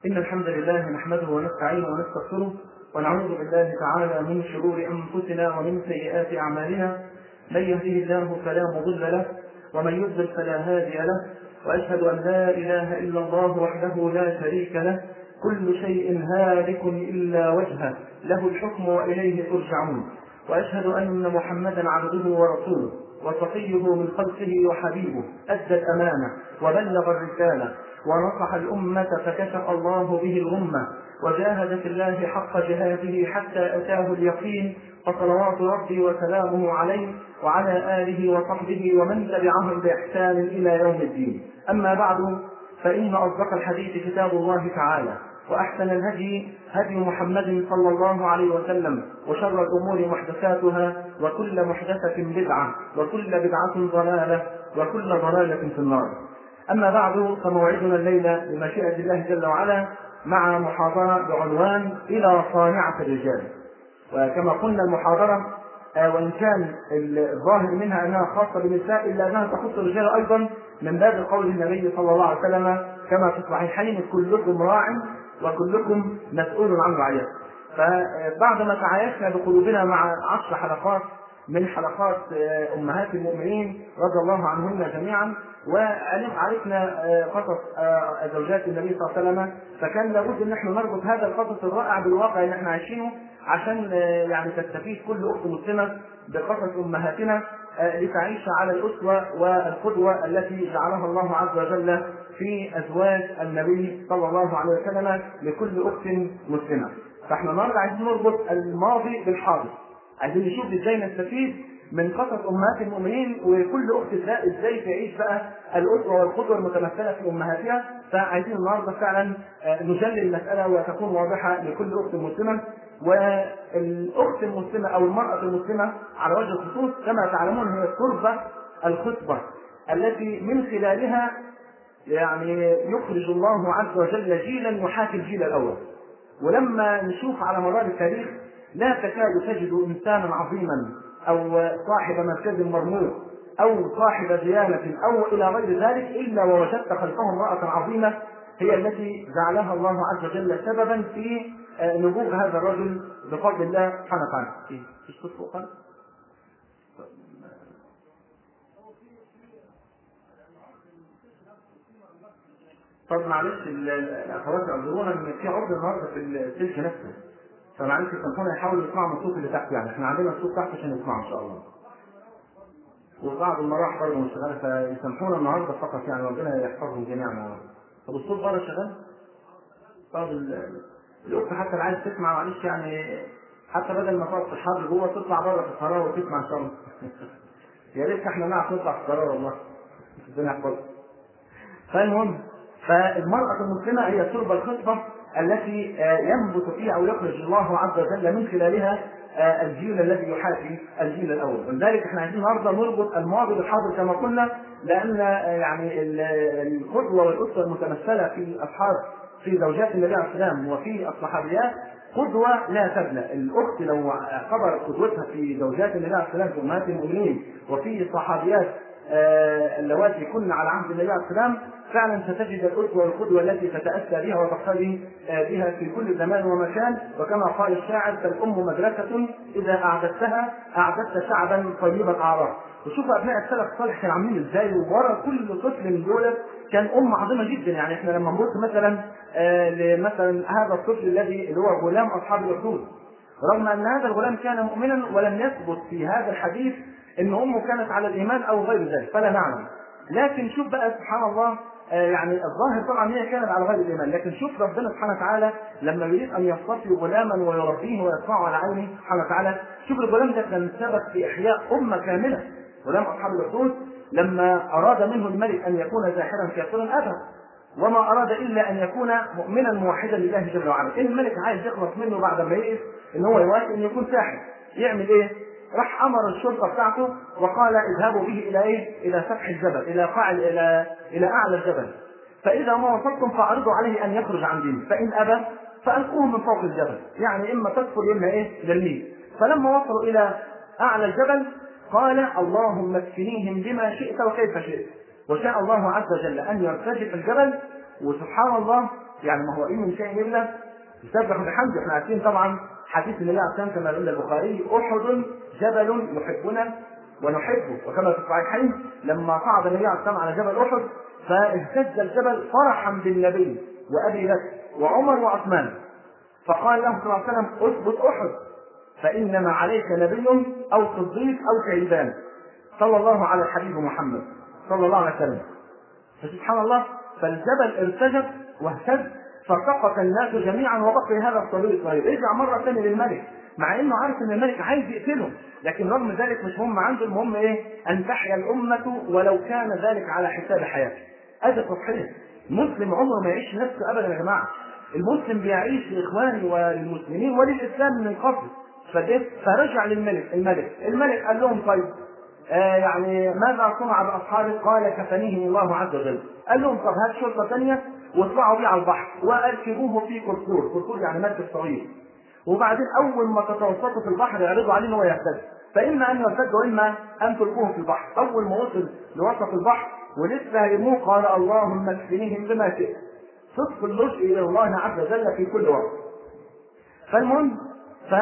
إن الحمد لله نحمده ونستعينه ونستغفره ونعوذ بالله تعالى من شرور أنفسنا ومن سيئات أعمالنا من يهده الله فلا مضل له ومن يضلل فلا هادي له وأشهد أن لا إله إلا الله وحده لا شريك له كل شيء هالك إلا وجهه له الحكم وإليه ترجعون وأشهد أن محمدا عبده ورسوله وصفيه من خلقه وحبيبه أدى الأمانة وبلغ الرسالة ونصح الأمة فكشف الله به الغمة وجاهد في الله حق جهاده حتى أتاه اليقين فصلوات ربي وسلامه عليه وعلى آله وصحبه ومن تبعهم بإحسان إلى يوم الدين أما بعد فإن أصدق الحديث كتاب الله تعالى وأحسن الهدي هدي محمد صلى الله عليه وسلم وشر الأمور محدثاتها وكل محدثة بدعة وكل بدعة ضلالة وكل ضلالة في النار أما بعد فموعدنا الليلة بمشيئة الله جل وعلا مع محاضرة بعنوان إلى صانعة الرجال وكما قلنا المحاضرة وإن كان الظاهر منها أنها خاصة بالنساء إلا أنها تخص الرجال أيضا من باب قول النبي صلى الله عليه وسلم كما في الصحيحين كلكم راع وكلكم مسؤول عن رعيته فبعدما تعايشنا بقلوبنا مع عشر حلقات من حلقات امهات المؤمنين رضي الله عنهن جميعا وعرفنا قصص زوجات النبي صلى الله عليه وسلم فكان لابد ان احنا نربط هذا القصص الرائع بالواقع اللي احنا عايشينه عشان يعني تستفيد كل اخت مسلمه بقصص امهاتنا لتعيش على الاسوه والقدوه التي جعلها الله عز وجل في ازواج النبي صلى الله عليه وسلم لكل اخت مسلمه. فاحنا النهارده عايزين نربط الماضي بالحاضر. عايزين نشوف ازاي نستفيد من قصص امهات المؤمنين وكل اخت ازاي تعيش بقى الاسوه والقدوه المتمثله في امهاتها فعايزين النهارده فعلا نجلي المساله وتكون واضحه لكل اخت مسلمه والاخت المسلمه او المراه المسلمه على وجه الخصوص كما تعلمون هي التربه الخصبه التي من خلالها يعني يخرج الله عز وجل جيلا يحاكي الجيل الاول ولما نشوف على مدار التاريخ لا تكاد تجد انسانا عظيما او صاحب مركز مرموق او صاحب ديانه او الى غير ذلك الا ووجدت خلفه امراه عظيمه هي التي جعلها الله عز وجل سببا في نبوغ هذا الرجل بفضل الله سبحانه وتعالى. ايش فوق طب معلش الاخوات يعذرونا ان في عرض النهارده في السلك نفسه فمعلش سامحونا يحاولوا يسمعوا من الصوت اللي تحت يعني احنا عندنا الصوت تحت عشان نسمعه ان شاء الله. وبعض المراحل برضه مش شغاله فيسامحونا النهارده فقط يعني ربنا يحفظهم جميعا. طب الصوت بره شغال؟ طب الاخت حتى اللي عايز تسمع معلش يعني حتى بدل ما تقعد في الحر جوه تطلع بره في القرار وتسمع ان شاء الله. يا ريت احنا نعرف نطلع في القرار والله. ربنا يحفظك. فالمهم فالمرأة المسلمة هي التربة الخصبة التي ينبت فيها او يخرج الله عز وجل من خلالها الجيل الذي يحاكي الجيل الاول، ولذلك احنا عايزين النهارده نربط الماضي بالحاضر كما قلنا لان يعني القدوه والاسوه المتمثله في اصحاب في زوجات النبي عليه السلام وفي الصحابيات قدوه لا تبلى، الاخت لو اعتبرت قدوتها في زوجات النبي عليه السلام في امهات المؤمنين وفي صحابيات اللواتي كن على عهد النبي عليه السلام فعلا ستجد الاسوه والقدوه التي تتاسى بها وتقتدي بها في كل زمان ومكان وكما قال الشاعر فالام مدرسه اذا اعددتها اعددت شعبا طيب الاعراف وشوف ابناء السلف الصالح كانوا عاملين ازاي وورا كل طفل من دول كان ام عظيمه جدا يعني احنا لما نبص مثلا آه لمثلا هذا الطفل الذي اللي هو غلام اصحاب الاخدود رغم ان هذا الغلام كان مؤمنا ولم يثبت في هذا الحديث ان امه كانت على الايمان او غير ذلك فلا نعلم لكن شوف بقى سبحان الله يعني الظاهر طبعا هي كانت على غير الايمان لكن شوف ربنا سبحانه وتعالى لما يريد ان يصطفي غلاما ويربيه ويصنعه على عينه سبحانه وتعالى شوف الغلام ده كان سبب في احياء امه كامله غلام اصحاب الاخدود لما اراد منه الملك ان يكون ساحرا كافرا ابى وما اراد الا ان يكون مؤمنا موحدا لله جل وعلا ان الملك عايز يخلص منه بعد ما يئس ان هو يوافق ان يكون ساحر يعمل ايه راح امر الشرطه بتاعته وقال اذهبوا به الى ايه؟ الى سفح الجبل، الى قاع الى الى اعلى الجبل. فاذا ما وصلتم فاعرضوا عليه ان يخرج عن دينه، فان ابى فالقوه من فوق الجبل، يعني اما تكفر اما ايه؟ للميل. فلما وصلوا الى اعلى الجبل قال اللهم اكفنيهم بما شئت وكيف شئت. وشاء الله عز وجل ان يرتجف الجبل وسبحان الله يعني ما هو إن من شيء إلا يسبح بحمده احنا عارفين طبعا حديث النبي عليه الصلاة والسلام كما عند البخاري أحد جبل يحبنا ونحبه وكما في الصحيحين لما صعد النبي عليه الصلاة والسلام على جبل أحد فاهتز الجبل فرحا بالنبي وأبي بكر وعمر وعثمان فقال له صلى الله عليه وسلم اثبت أحد فإنما عليك نبي أو صديق أو شهيدان صلى الله على الحبيب محمد صلى الله عليه وسلم فسبحان الله فالجبل ارتجف واهتز فسقط الناس جميعا وبقي هذا الصبي الصغير رجع مره ثانيه للملك مع انه عارف ان الملك عايز يقتله لكن رغم ذلك مش هم عنده المهم ايه ان تحيا الامه ولو كان ذلك على حساب حياته هذا تضحيه المسلم عمره ما يعيش نفسه ابدا يا جماعه المسلم بيعيش لاخوانه وللمسلمين وللاسلام من قبل فرجع للملك الملك الملك قال لهم طيب آه يعني ماذا صنع باصحابه؟ قال كفنيهم الله عز وجل. قال لهم طب هات شرطه ثانيه واطلعوا بيه على البحر واركبوه في كركور، كركور يعني مركب صغير. وبعدين اول ما تتوسطوا في البحر يعرضوا عليه ان هو يرتد. فاما ان يرتد واما ان تلقوه في البحر. اول ما وصل لوسط البحر ولسه هيرموه قال اللهم اكفنيهم بما شئت. صدق اللجء الى الله عز وجل في كل وقت. فالمهم ف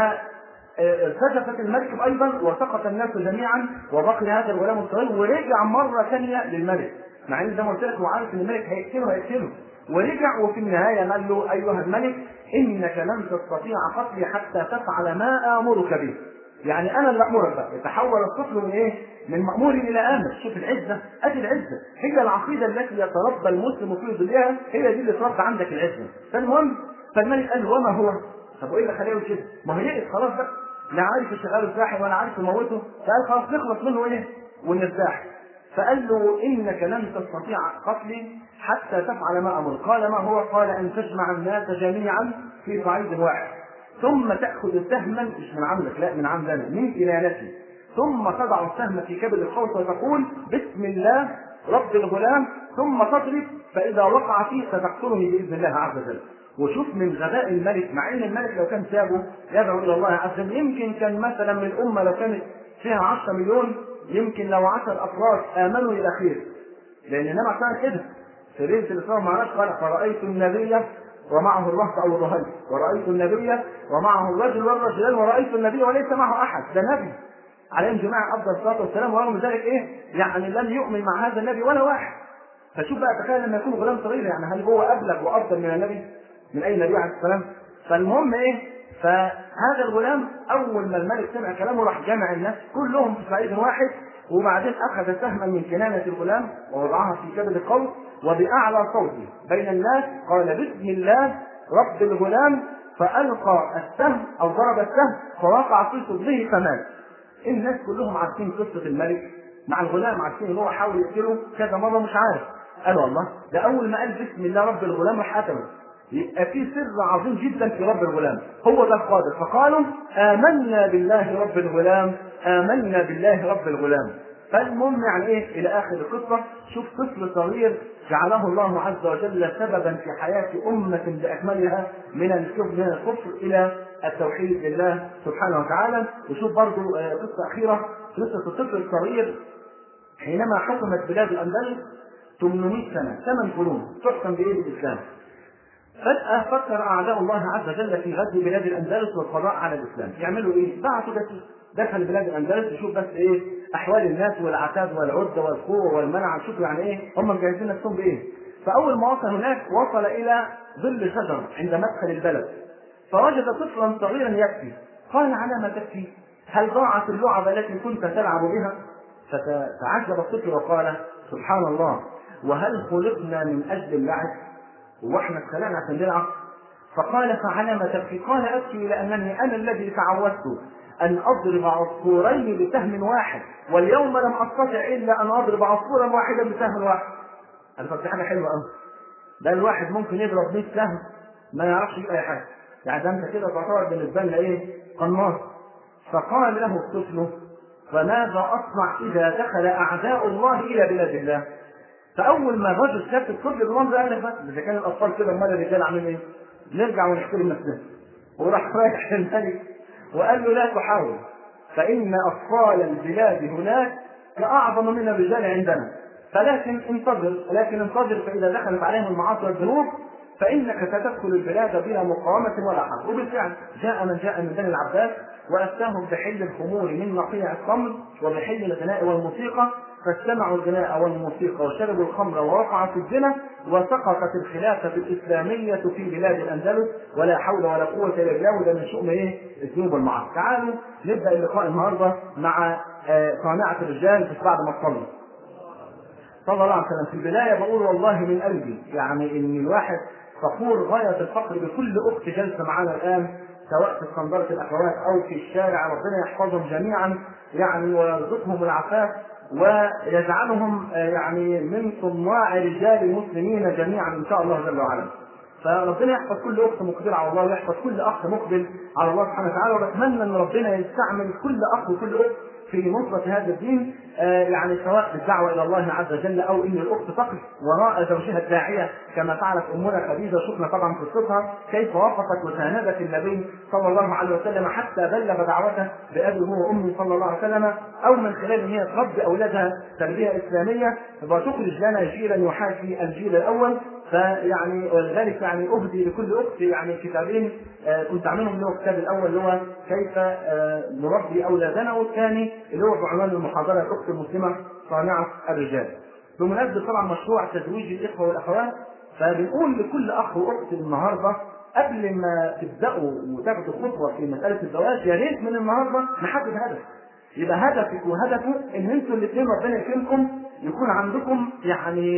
ارتجفت المركب ايضا وسقط الناس جميعا وبقي هذا الغلام الصغير ورجع مره ثانيه للملك مع ان زي ما قلت لك هو عارف ان الملك هيقتله هيقتله ورجع وفي النهايه قال له ايها الملك انك لن تستطيع قتلي حتى تفعل ما امرك به يعني انا اللي امرك بقى يتحول الطفل من ايه؟ من مامور الى امر شوف العزه ادي العزه هي العقيده التي يتربى المسلم في ظلها هي دي اللي تربى عندك العزه فالمهم فالملك قال وما هو؟ طب وايه اللي خلاه كده؟ ما هو يئس خلاص بقى لا عارف يشغله الساحر ولا عارف يموته فقال خلاص نخلص منه ايه؟ ونرتاح فقال له انك لن تستطيع قتلي حتى تفعل ما امر قال ما هو؟ قال ان تجمع الناس جميعا في صعيد واحد ثم تاخذ سهما مش من عندك لا من عندنا من كنانتي ثم تضع السهم في كبد القوس وتقول بسم الله رب الغلام ثم تضرب فاذا وقع فيه ستقتله باذن الله عز وجل وشوف من غباء الملك مع ان الملك لو كان سابه يدعو الى الله عز وجل يمكن كان مثلا من الامه لو كانت فيها 10 مليون يمكن لو 10 افراد امنوا الى خير لان النبي كان كده في ليله الاسراء والمعراج قال فرايت النبي ومعه الرهط او الرهيب ورايت النبي ومعه الرجل والرجلان ورايت النبي وليس معه احد ده نبي عليهم جميعا افضل الصلاه والسلام ورغم ذلك ايه؟ يعني لم يؤمن مع هذا النبي ولا واحد فشوف بقى تخيل لما يكون غلام صغير يعني هل هو ابلغ وافضل من النبي؟ من اي نبي عليه السلام فالمهم ايه فهذا الغلام اول ما الملك سمع كلامه راح جمع الناس كلهم في صعيد واحد وبعدين اخذ سهما من كنانه الغلام ووضعها في كبد القوس وباعلى صوته بين الناس قال بسم الله رب الغلام فالقى السهم او ضرب السهم فوقع في صدره فمات الناس كلهم عارفين قصه الملك مع الغلام عارفين ان هو حاول يقتله كذا مره مش عارف قالوا الله ده اول ما قال بسم الله رب الغلام راح قتله يبقى في سر عظيم جدا في رب الغلام هو ده القادر فقالوا آمنا بالله رب الغلام آمنا بالله رب الغلام فالمهم يعني ايه الى اخر القصه شوف طفل صغير جعله الله عز وجل سببا في حياه امه باكملها من الكفر من الكفر الى التوحيد لله سبحانه وتعالى وشوف برضه قصه اخيره قصه الطفل الصغير حينما حكمت بلاد الاندلس 800 سنه ثمان قرون تحكم بايه الاسلام فجأة فكر أعداء الله عز وجل في غزو بلاد الأندلس والقضاء على الإسلام، يعملوا إيه؟ بعثوا جاسوس دخل بلاد الأندلس يشوف بس إيه؟ أحوال الناس والعتاد والعدة والقوة والمنع شوف يعني إيه؟ هم مجهزين نفسهم بإيه؟ فأول ما وصل هناك وصل إلى ظل شجر عند مدخل البلد فوجد طفلا صغيرا يبكي قال على ما تبكي؟ هل ضاعت اللعب التي كنت تلعب بها؟ فتعجب الطفل وقال سبحان الله وهل خلقنا من أجل اللعب؟ واحنا اتخلقنا عشان نلعب فقال فعلى ما تبكي؟ قال ابكي لانني انا الذي تعودت ان اضرب عصفورين بسهم واحد واليوم لم استطع الا ان اضرب عصفورا واحدا بسهم واحد. قال طب دي حاجه حلوه قوي. ده الواحد ممكن يضرب 100 سهم ما يعرفش يجيب اي حاجه. يعني ده انت كده تعتبر بالنسبه لنا ايه؟ قناص. فقال له الطفل فماذا اصنع اذا دخل اعداء الله الى بلاد الله؟ فاول ما الرجل شاف الطفل بالمنظر قال لك بس اذا كان الاطفال كده امال الرجال عاملين ايه؟ نرجع ونحترم نفسنا. وراح رايح للملك وقال له لا تحاول فان اطفال البلاد هناك لاعظم من الرجال عندنا فلكن انتظر لكن انتظر فاذا دخلت عليهم المعاصي والذنوب فانك ستدخل البلاد بلا مقاومه ولا حرب وبالفعل جاء من جاء من بني العباس وافتاهم بحل الخمور من نقيع التمر وبحل الغناء والموسيقى فاستمعوا الغناء والموسيقى وشربوا الخمر ووقعوا في الزنا وسقطت الخلافه الاسلاميه في بلاد الاندلس ولا حول ولا قوه الا بالله وده من شؤم ايه؟ الذنوب والمعاصي. تعالوا نبدا اللقاء النهارده مع صانعه الرجال بس بعد ما تصلي. صلى الله عليه وسلم في البدايه بقول والله من قلبي يعني ان الواحد فخور غايه الفخر بكل اخت جالسه معانا الان سواء في اسكندرة الاخوات او في الشارع ربنا يحفظهم جميعا يعني ويرزقهم العفاف ويجعلهم يعني من صناع رجال المسلمين جميعا ان شاء الله جل وعلا. فربنا يحفظ كل اخت مقبله على الله ويحفظ كل اخ مقبل على الله سبحانه وتعالى وبتمنى ان ربنا يستعمل كل اخ وكل اخت في نصرة هذا الدين آه يعني سواء بالدعوة إلى الله عز وجل أو إن الأخت تقف وراء زوجها الداعية كما فعلت أمنا خديجة شفنا طبعا قصتها كيف وقفت وساندت النبي صلى الله عليه وسلم حتى بلغ دعوته بأبي هو وأمي صلى الله عليه وسلم أو من خلال أن هي تربي أولادها تربية إسلامية وتخرج لنا جيلا يحاكي الجيل الأول فيعني ولذلك يعني اهدي لكل اخت يعني كتابين آه كنت اعملهم اللي هو الكتاب الاول اللي هو كيف آه نربي اولادنا والثاني اللي هو بعنوان المحاضره الاخت المسلمه صانعه الرجال. بمناسبه طبعا مشروع تزويج الاخوه والاخوات فبنقول لكل اخ واخت النهارده قبل ما تبداوا وتاخدوا خطوه في مساله الزواج يا ريت من النهارده نحدد هدف. يبقى هدفك وهدفه ان انتوا الاثنين ربنا يكرمكم يكون عندكم يعني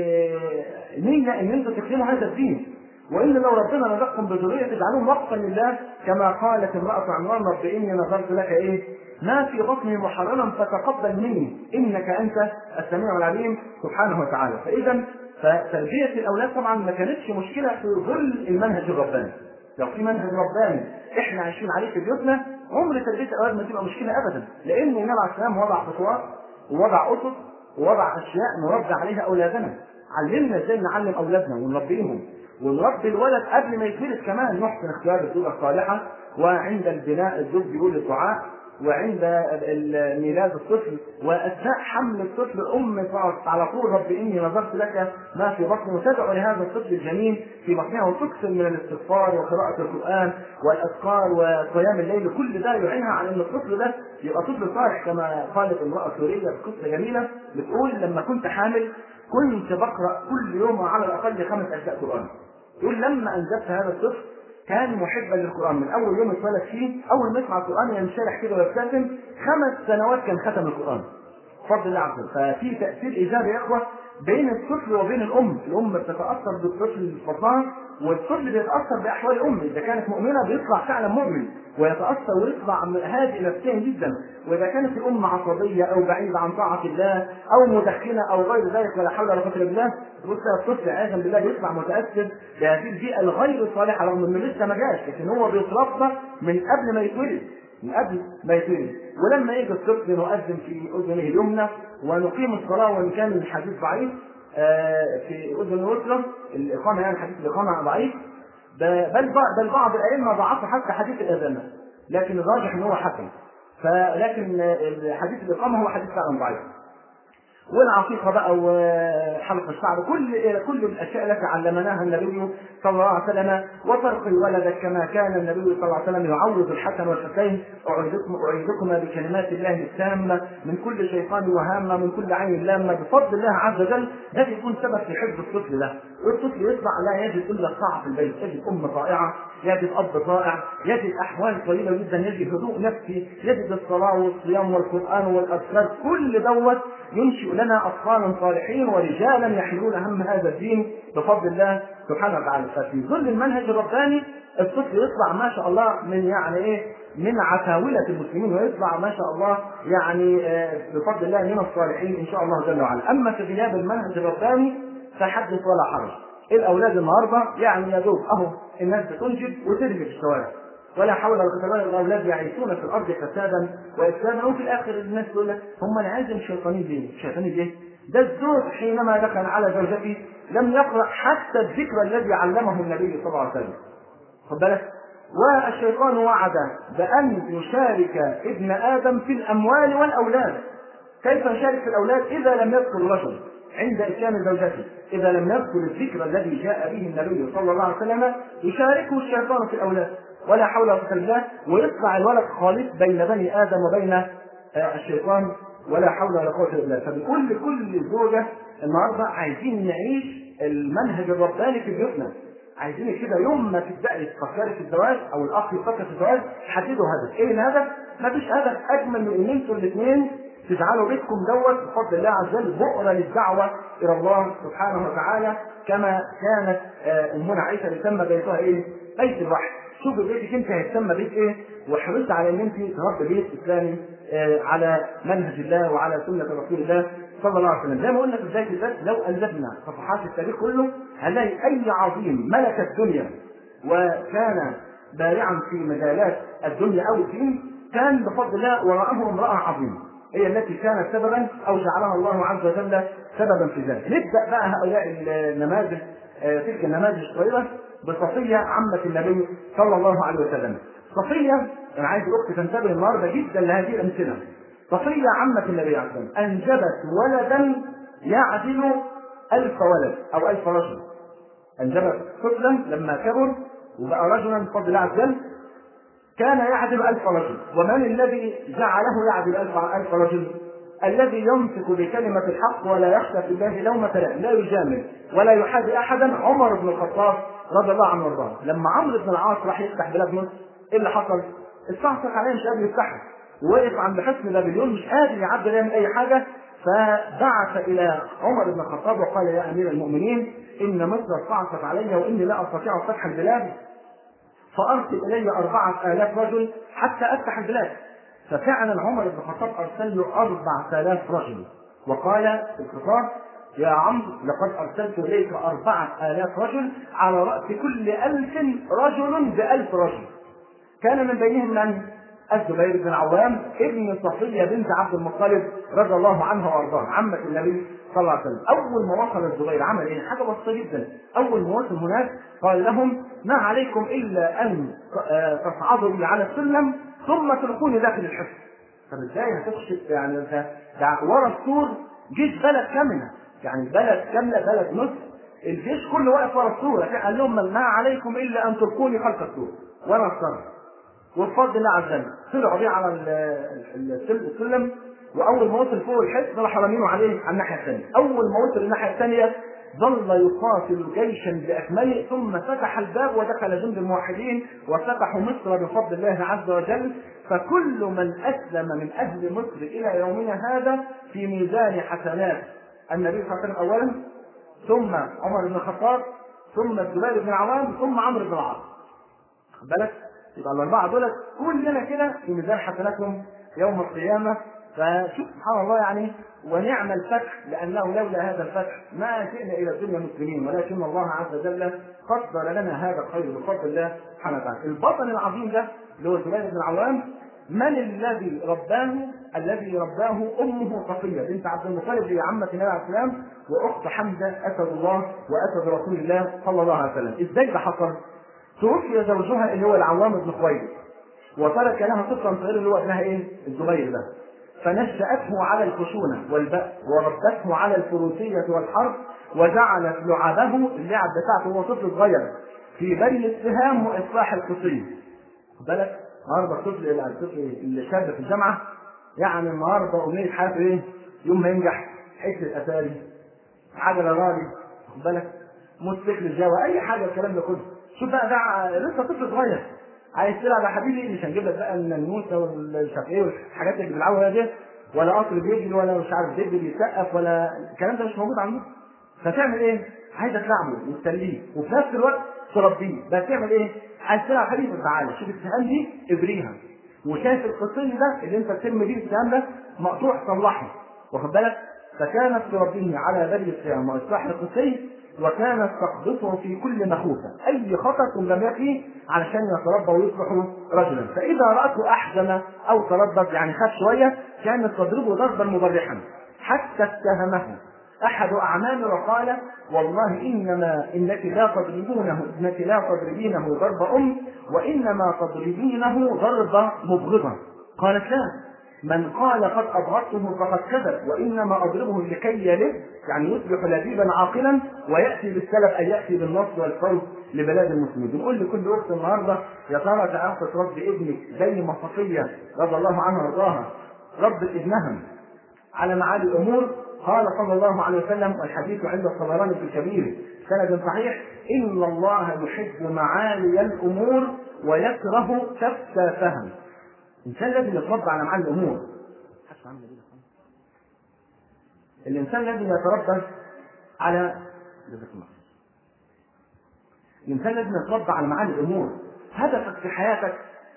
نية ان انتوا تخدموا هذا الدين وان لو ربنا رزقكم بذريه تجعلوهم وقفا لله كما قالت امراه عمران رب اني نظرت لك ايه؟ ما في بطني محررا فتقبل مني انك انت السميع العليم سبحانه وتعالى فاذا فتربيه الاولاد طبعا ما كانتش مشكله في ظل المنهج الرباني لو في منهج رباني احنا عايشين عليه في بيوتنا عمر تربيه الاولاد ما تبقى مشكله ابدا لان النبي عليه السلام وضع خطوات ووضع اسس ووضع اشياء نربي عليها اولادنا علمنا ازاي نعلم اولادنا ونربيهم ونربي الولد قبل ما يتولد كمان نحسن اختيار الزوجه الصالحه وعند البناء الزوج بيقول الدعاء وعند ميلاد الطفل واثناء حمل الطفل الام على طول رب اني نظرت لك ما في بطني وتدعو لهذا الطفل الجميل في بطنها وتكثر من الاستغفار وقراءه القران والاذكار وقيام الليل كل ده يعينها على ان الطفل ده يبقى طفل صالح كما قالت امراه سوريه في قصه جميله بتقول لما كنت حامل كنت بقرا كل يوم على الاقل خمس اجزاء قران تقول لما انجبت هذا الطفل كان محبا للقران من اول يوم اتولد فيه اول ما يسمع القران ينشرح كده ويبتسم خمس سنوات كان ختم القران بفضل الله عز وجل ففي تاثير ايجابي يا اخوه بين الطفل وبين الام الام بتتاثر بالطفل اللي في بطنها والطفل بيتاثر باحوال امه اذا كانت مؤمنه بيطلع فعلا مؤمن ويتاثر ويطلع هادئ نفسيا جدا واذا كانت الام عصبيه او بعيده عن طاعه الله او مدخنه او غير ذلك ولا حول ولا قوه الا بالله تبص الطفل عياذا بالله بيطلع متاثر بهذه البيئه الغير صالحه رغم انه لسه ما جاش لكن هو بيتربى من قبل ما يتولد من قبل ما يتولد ولما يجي الطفل نؤذن في اذنه اليمنى ونقيم الصلاه وان كان الحديث ضعيف في اذن اليسرى الاقامه يعني حديث الاقامه ضعيف بل بل بعض الائمه ضعفوا حتى حديث الاذان لكن الراجح ان هو حسن فلكن حديث الاقامه هو حديث فعلا ضعيف والعقيقه بقى وحلق الشعر كل كل الاشياء التي علمناها النبي صلى الله عليه وسلم وترقي ولدك كما كان النبي صلى الله عليه وسلم يعوض الحسن والحسين اعيذكم اعيذكما بكلمات الله التامه من كل شيطان وهامه من كل عين لامه بفضل الله عز وجل ده يكون سبب في حفظ الطفل ده والطفل يطلع لا يجد الا الطاعه في البيت يجد ام طائعه يجد اب طائع يجد احوال طيبه جدا يجد هدوء نفسي يجد الصلاه والصيام والقران والاذكار كل دوت ينشئ لنا اطفالا صالحين ورجالا يحملون هم هذا الدين بفضل الله سبحانه وتعالى ففي ظل المنهج الرباني الطفل يطلع ما شاء الله من يعني ايه من عتاولة المسلمين ويطلع ما شاء الله يعني بفضل الله من الصالحين ان شاء الله جل وعلا اما في غياب المنهج الرباني فحدث ولا حرج الاولاد النهارده يعني يا دوب اهو الناس بتنجب وترمي في الشوارع ولا حول ولا قوه الا الاولاد يعيشون في الارض فسادا وافسادا وفي الاخر الناس تقول لك هم العازم شيطانين ليه؟ شيطانين ليه؟ ده الزوج حينما دخل على زوجته لم يقرا حتى الذكر الذي علمه النبي صلى الله عليه وسلم. خد بالك؟ والشيطان وعد بأن يشارك ابن آدم في الأموال والأولاد. كيف يشارك في الأولاد إذا لم يذكر الرجل عند إتيان زوجته؟ إذا لم يذكر الذكر الذي جاء به النبي صلى الله عليه وسلم يشاركه الشيطان في الأولاد ولا حول ولا قوة إلا بالله ويطلع الولد خالص بين بني آدم وبين الشيطان ولا حول ولا قوة إلا بالله فبنقول لكل زوجة النهارده عايزين نعيش المنهج الرباني في بيوتنا عايزين كده يوم ما تبدأي تفكري في الزواج او الاخ يفكر في الزواج حددوا هدف، ايه الهدف؟ مفيش هدف اجمل من ان انتوا الاثنين تجعلوا بيتكم دوت بفضل الله عز وجل بؤرة للدعوة إلى الله سبحانه وتعالى كما كانت أمنا عائشة يسمى بيتها إيه؟ بيت الوحي. شوف بيتك أنت هيسمى بيت إيه؟ وحرصت على أن أنت تربي بيت إسلامي على منهج الله وعلى سنة رسول الله صلى الله عليه وسلم. زي ما قلنا في بداية الدرس لو ألفنا صفحات التاريخ كله هنلاقي أي عظيم ملك الدنيا وكان بارعا في مجالات الدنيا أو الدين كان بفضل الله وراءه امرأة عظيمة. هي التي كانت سببا او جعلها الله عز وجل سببا في ذلك. نبدا بقى هؤلاء النماذج تلك النماذج الصغيره بصفيه عمه النبي صلى الله عليه وسلم. صفيه انا عايز الاخت تنتبه النهارده جدا لهذه الامثله. صفيه عمه النبي عليه الصلاه والسلام انجبت ولدا يعدل ألف ولد او ألف رجل. انجبت طفلا لما كبر وبقى رجلا بفضل الله عز وجل كان يعدل ألف رجل ومن الذي جعله يعدل ألف, ألف رجل الذي يمسك بكلمة الحق ولا يخشى في الله لومة لائم لا يجامل ولا يحادي أحدا عمر بن الخطاب رضي الله عنه وارضاه لما عمرو بن العاص راح يفتح بلاد مصر ايه اللي حصل؟ استعصر عليه مش قادر يفتحها ووقف عند حصن بابليون مش قادر يعدل يعمل أي حاجة فبعث إلى عمر بن الخطاب وقال يا أمير المؤمنين إن مصر استعصت علي وإني لا أستطيع فتح البلاد فارسل الي أربعة آلاف رجل حتى افتح البلاد ففعلا عمر بن الخطاب ارسل له أربعة آلاف رجل وقال في الخطاب يا عمرو لقد ارسلت اليك أربعة آلاف رجل على رأس كل ألف رجل بألف رجل كان من بينهم من؟ الزبير بن العوام ابن صفية بنت عبد المطلب رضي الله عنها وارضاها عمة النبي صلى الله عليه وسلم اول ما وصل الزبير عمل ايه حاجه بسيطه جدا اول ما وصل هناك قال لهم ما عليكم الا ان تصعدوا لي على السلم ثم تلقوني داخل الحصن طب ازاي هتخش يعني انت ورا السور جيش بلد كامله يعني بلد كامله بلد نصف الجيش كله واقف ورا السور قال لهم ما عليكم الا ان تلقوني خلف السور ورا السور وبفضل الله عز وجل طلعوا بيه على السلم واول ما وصل فوق الحصن راح رامينه عليه على الناحيه الثانيه اول ما وصل الناحيه الثانيه ظل يقاتل جيشا باكمله ثم فتح الباب ودخل جند الموحدين وفتحوا مصر بفضل الله عز وجل فكل من اسلم من اهل مصر الى يومنا هذا في ميزان حسنات النبي صلى الله عليه وسلم اولا ثم عمر بن الخطاب ثم الزبير بن العوام ثم عمرو بن العاص بالك يبقى الاربعه دول كلنا كده في ميزان حسناتهم يوم القيامه فشوف سبحان الله يعني ونعم الفتح لانه لولا هذا الفتح ما جئنا الى الدنيا مسلمين ولكن الله عز وجل قدر لنا هذا الخير بفضل الله سبحانه وتعالى. البطل العظيم ده اللي هو زبير بن العوام من الذي رباه؟ الذي رباه امه صفيه بنت عبد المطلب هي عمه النبي عليه السلام واخت حمزه اسد الله واسد رسول الله صلى الله عليه وسلم. ازاي ده حصل؟ توفي زوجها اللي هو العوام بن خويلد وترك لها طفلا صغيرا اللي هو ابنها ايه؟ الزبير ده. فنشأته على الخشونة والبأس وربته على الفروسية والحرب وجعلت لعبه اللعب بتاعته وهو طفل صغير في بني السهام وإصلاح القصي بالك النهارده الطفل الطفل الشاب في الجامعة يعني النهارده أمنية حياته إيه؟ يوم ما ينجح حتة أتاري عجلة رالي بالك موتوسيكل جاوا أي حاجة الكلام ده كله شوف بقى ده لسه طفل صغير عايز تلعب يا حبيبي مش هنجيب لك بقى الناموسه والشفقيه والحاجات اللي بيلعبوا دي ولا قطر بيجري ولا مش عارف دب بيسقف ولا الكلام ده مش موجود عندهم فتعمل ايه؟ عايزه تلعبه وتسليه وفي نفس الوقت تربيه بس تعمل ايه؟ عايز تلعب حبيبي تعالى شوف السهام دي ابريها وشايف القصي ده اللي انت بترمي بيه السهام ده مقطوع صلحه واخد بالك؟ فكانت تربيه على بني الصيام واصلاح القصي وكانت تقبضه في كل مخوفة أي خطأ لم يكفي علشان يتربى ويصبح رجلا فإذا رأته أحزن أو تردد يعني خاف شوية كانت تضربه ضربا مبرحا حتى اتهمه أحد أعمامه وقال والله إنما إنك لا تضربونه إنك لا تضربينه ضرب أم وإنما تضربينه ضرب مبغضة قالت لا من قال قد أبغضته فقد كذب وإنما أضربه لكي يلد يعني يصبح لبيبا عاقلا ويأتي بالسلف أي يأتي بالنصر والفوز لبلاد المسلمين بنقول لكل أخت النهاردة يا ترى تعرف تربي ابنك زي ما صفية رضي الله عنها وارضاها ربت ابنها على معالي الأمور قال صلى الله عليه وسلم والحديث عند الطبراني في الكبير سند صحيح إن الله يحب معالي الأمور ويكره سفسافها الإنسان لازم يتربى على معالي الأمور الإنسان لازم يتربى على جزاك الله الإنسان لازم يتربى على معالي الأمور هدفك في حياتك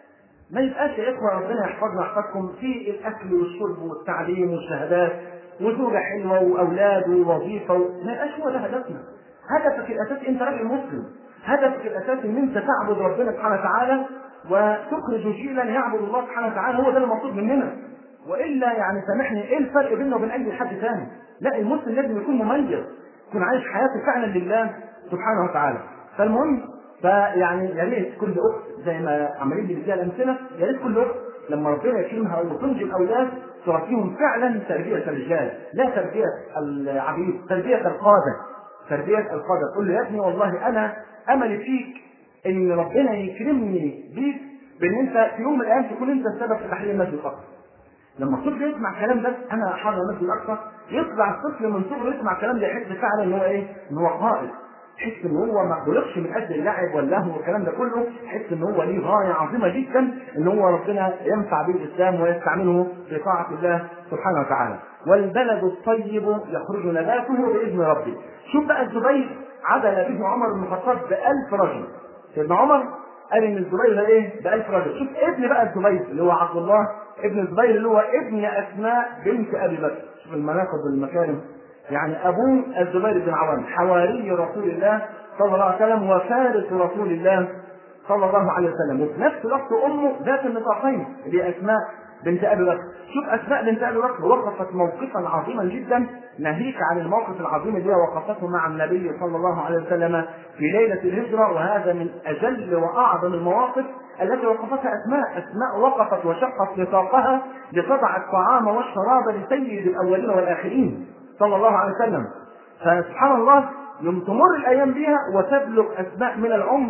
ما يبقاش يا إخوة ربنا يحفظنا ويحفظكم في الأكل والشرب والتعليم والشهادات وزوجة حلوة وأولاد ووظيفة و... ما يبقاش هو ده هدفنا هدفك الأساسي أنت راجل مسلم هدفك الأساسي أن أنت تعبد ربنا سبحانه وتعالى وتخرج جيلا يعبد الله سبحانه وتعالى هو ده المطلوب مننا والا يعني سامحني ايه الفرق بينه وبين اي حد ثاني؟ لا المسلم لازم يكون مميز يكون عايش حياته فعلا لله سبحانه وتعالى فالمهم فيعني يا ريت كل اخت زي ما عمالين بنديها الامثله يا ريت كل اخت لما ربنا يكرمها وتنجب اولاد تربيهم فعلا تربيه الرجال لا تربيه العبيد تربيه القاده تربيه القاده تقول له يا ابني والله انا املي فيك ان ربنا يكرمني بيك بان انت في يوم من الايام تكون انت السبب في تحرير المسجد الاقصى. لما الطفل يسمع الكلام ده انا احرر المسجد الاقصى يطلع الطفل من صغره يسمع الكلام ده يحس فعلا ان هو ايه؟ ان هو قائد. يحس ان هو ما خلقش من اجل اللعب واللهو والكلام ده كله، يحس ان هو ليه غايه عظيمه جدا ان هو ربنا ينفع به الاسلام ويستعمله في طاعه الله سبحانه وتعالى. والبلد الطيب يخرج نباته باذن ربه. شوف بقى الزبير عدل به عمر بن الخطاب بألف رجل سيدنا عمر قال ان الزبير ده ايه؟ ب 1000 رجل، شوف ابن بقى الزبير اللي هو عبد الله ابن الزبير اللي هو ابن اسماء بنت ابي بكر، شوف المناقب والمكارم يعني ابوه الزبير بن عوام حواري رسول الله صلى الله عليه وسلم وفارس رسول الله صلى الله عليه وسلم، وفي نفس الوقت امه ذات النطاقين اللي هي اسماء بنت ابي بكر، شوف اسماء بنت ابي بكر وقفت موقفا عظيما جدا ناهيك عن الموقف العظيم اللي هي وقفته مع النبي صلى الله عليه وسلم في ليله الهجره وهذا من اجل واعظم المواقف التي وقفتها اسماء، اسماء وقفت وشقت نطاقها لتضع الطعام والشراب لسيد الاولين والاخرين صلى الله عليه وسلم. فسبحان الله يوم تمر الايام بها وتبلغ اسماء من العمر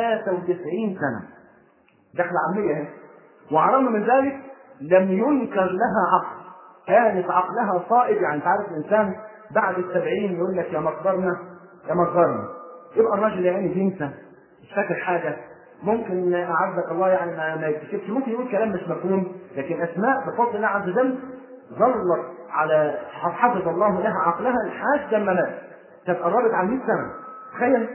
93 سنه. دخل عمليه اهي. وعلى الرغم من ذلك لم ينكر لها عقل كانت عقلها صائب يعني انت عارف الانسان بعد السبعين يقول لك يا مقدرنا يا مقدرنا يبقى الراجل يعني بينسى مش فاكر حاجه ممكن اعزك الله يعني ما, ما يكتشفش ممكن يقول كلام مش مفهوم لكن اسماء بفضل الله عز وجل ظلت على حفظ الله لها عقلها لحد ما مات كانت قربت على 100 سنه تخيل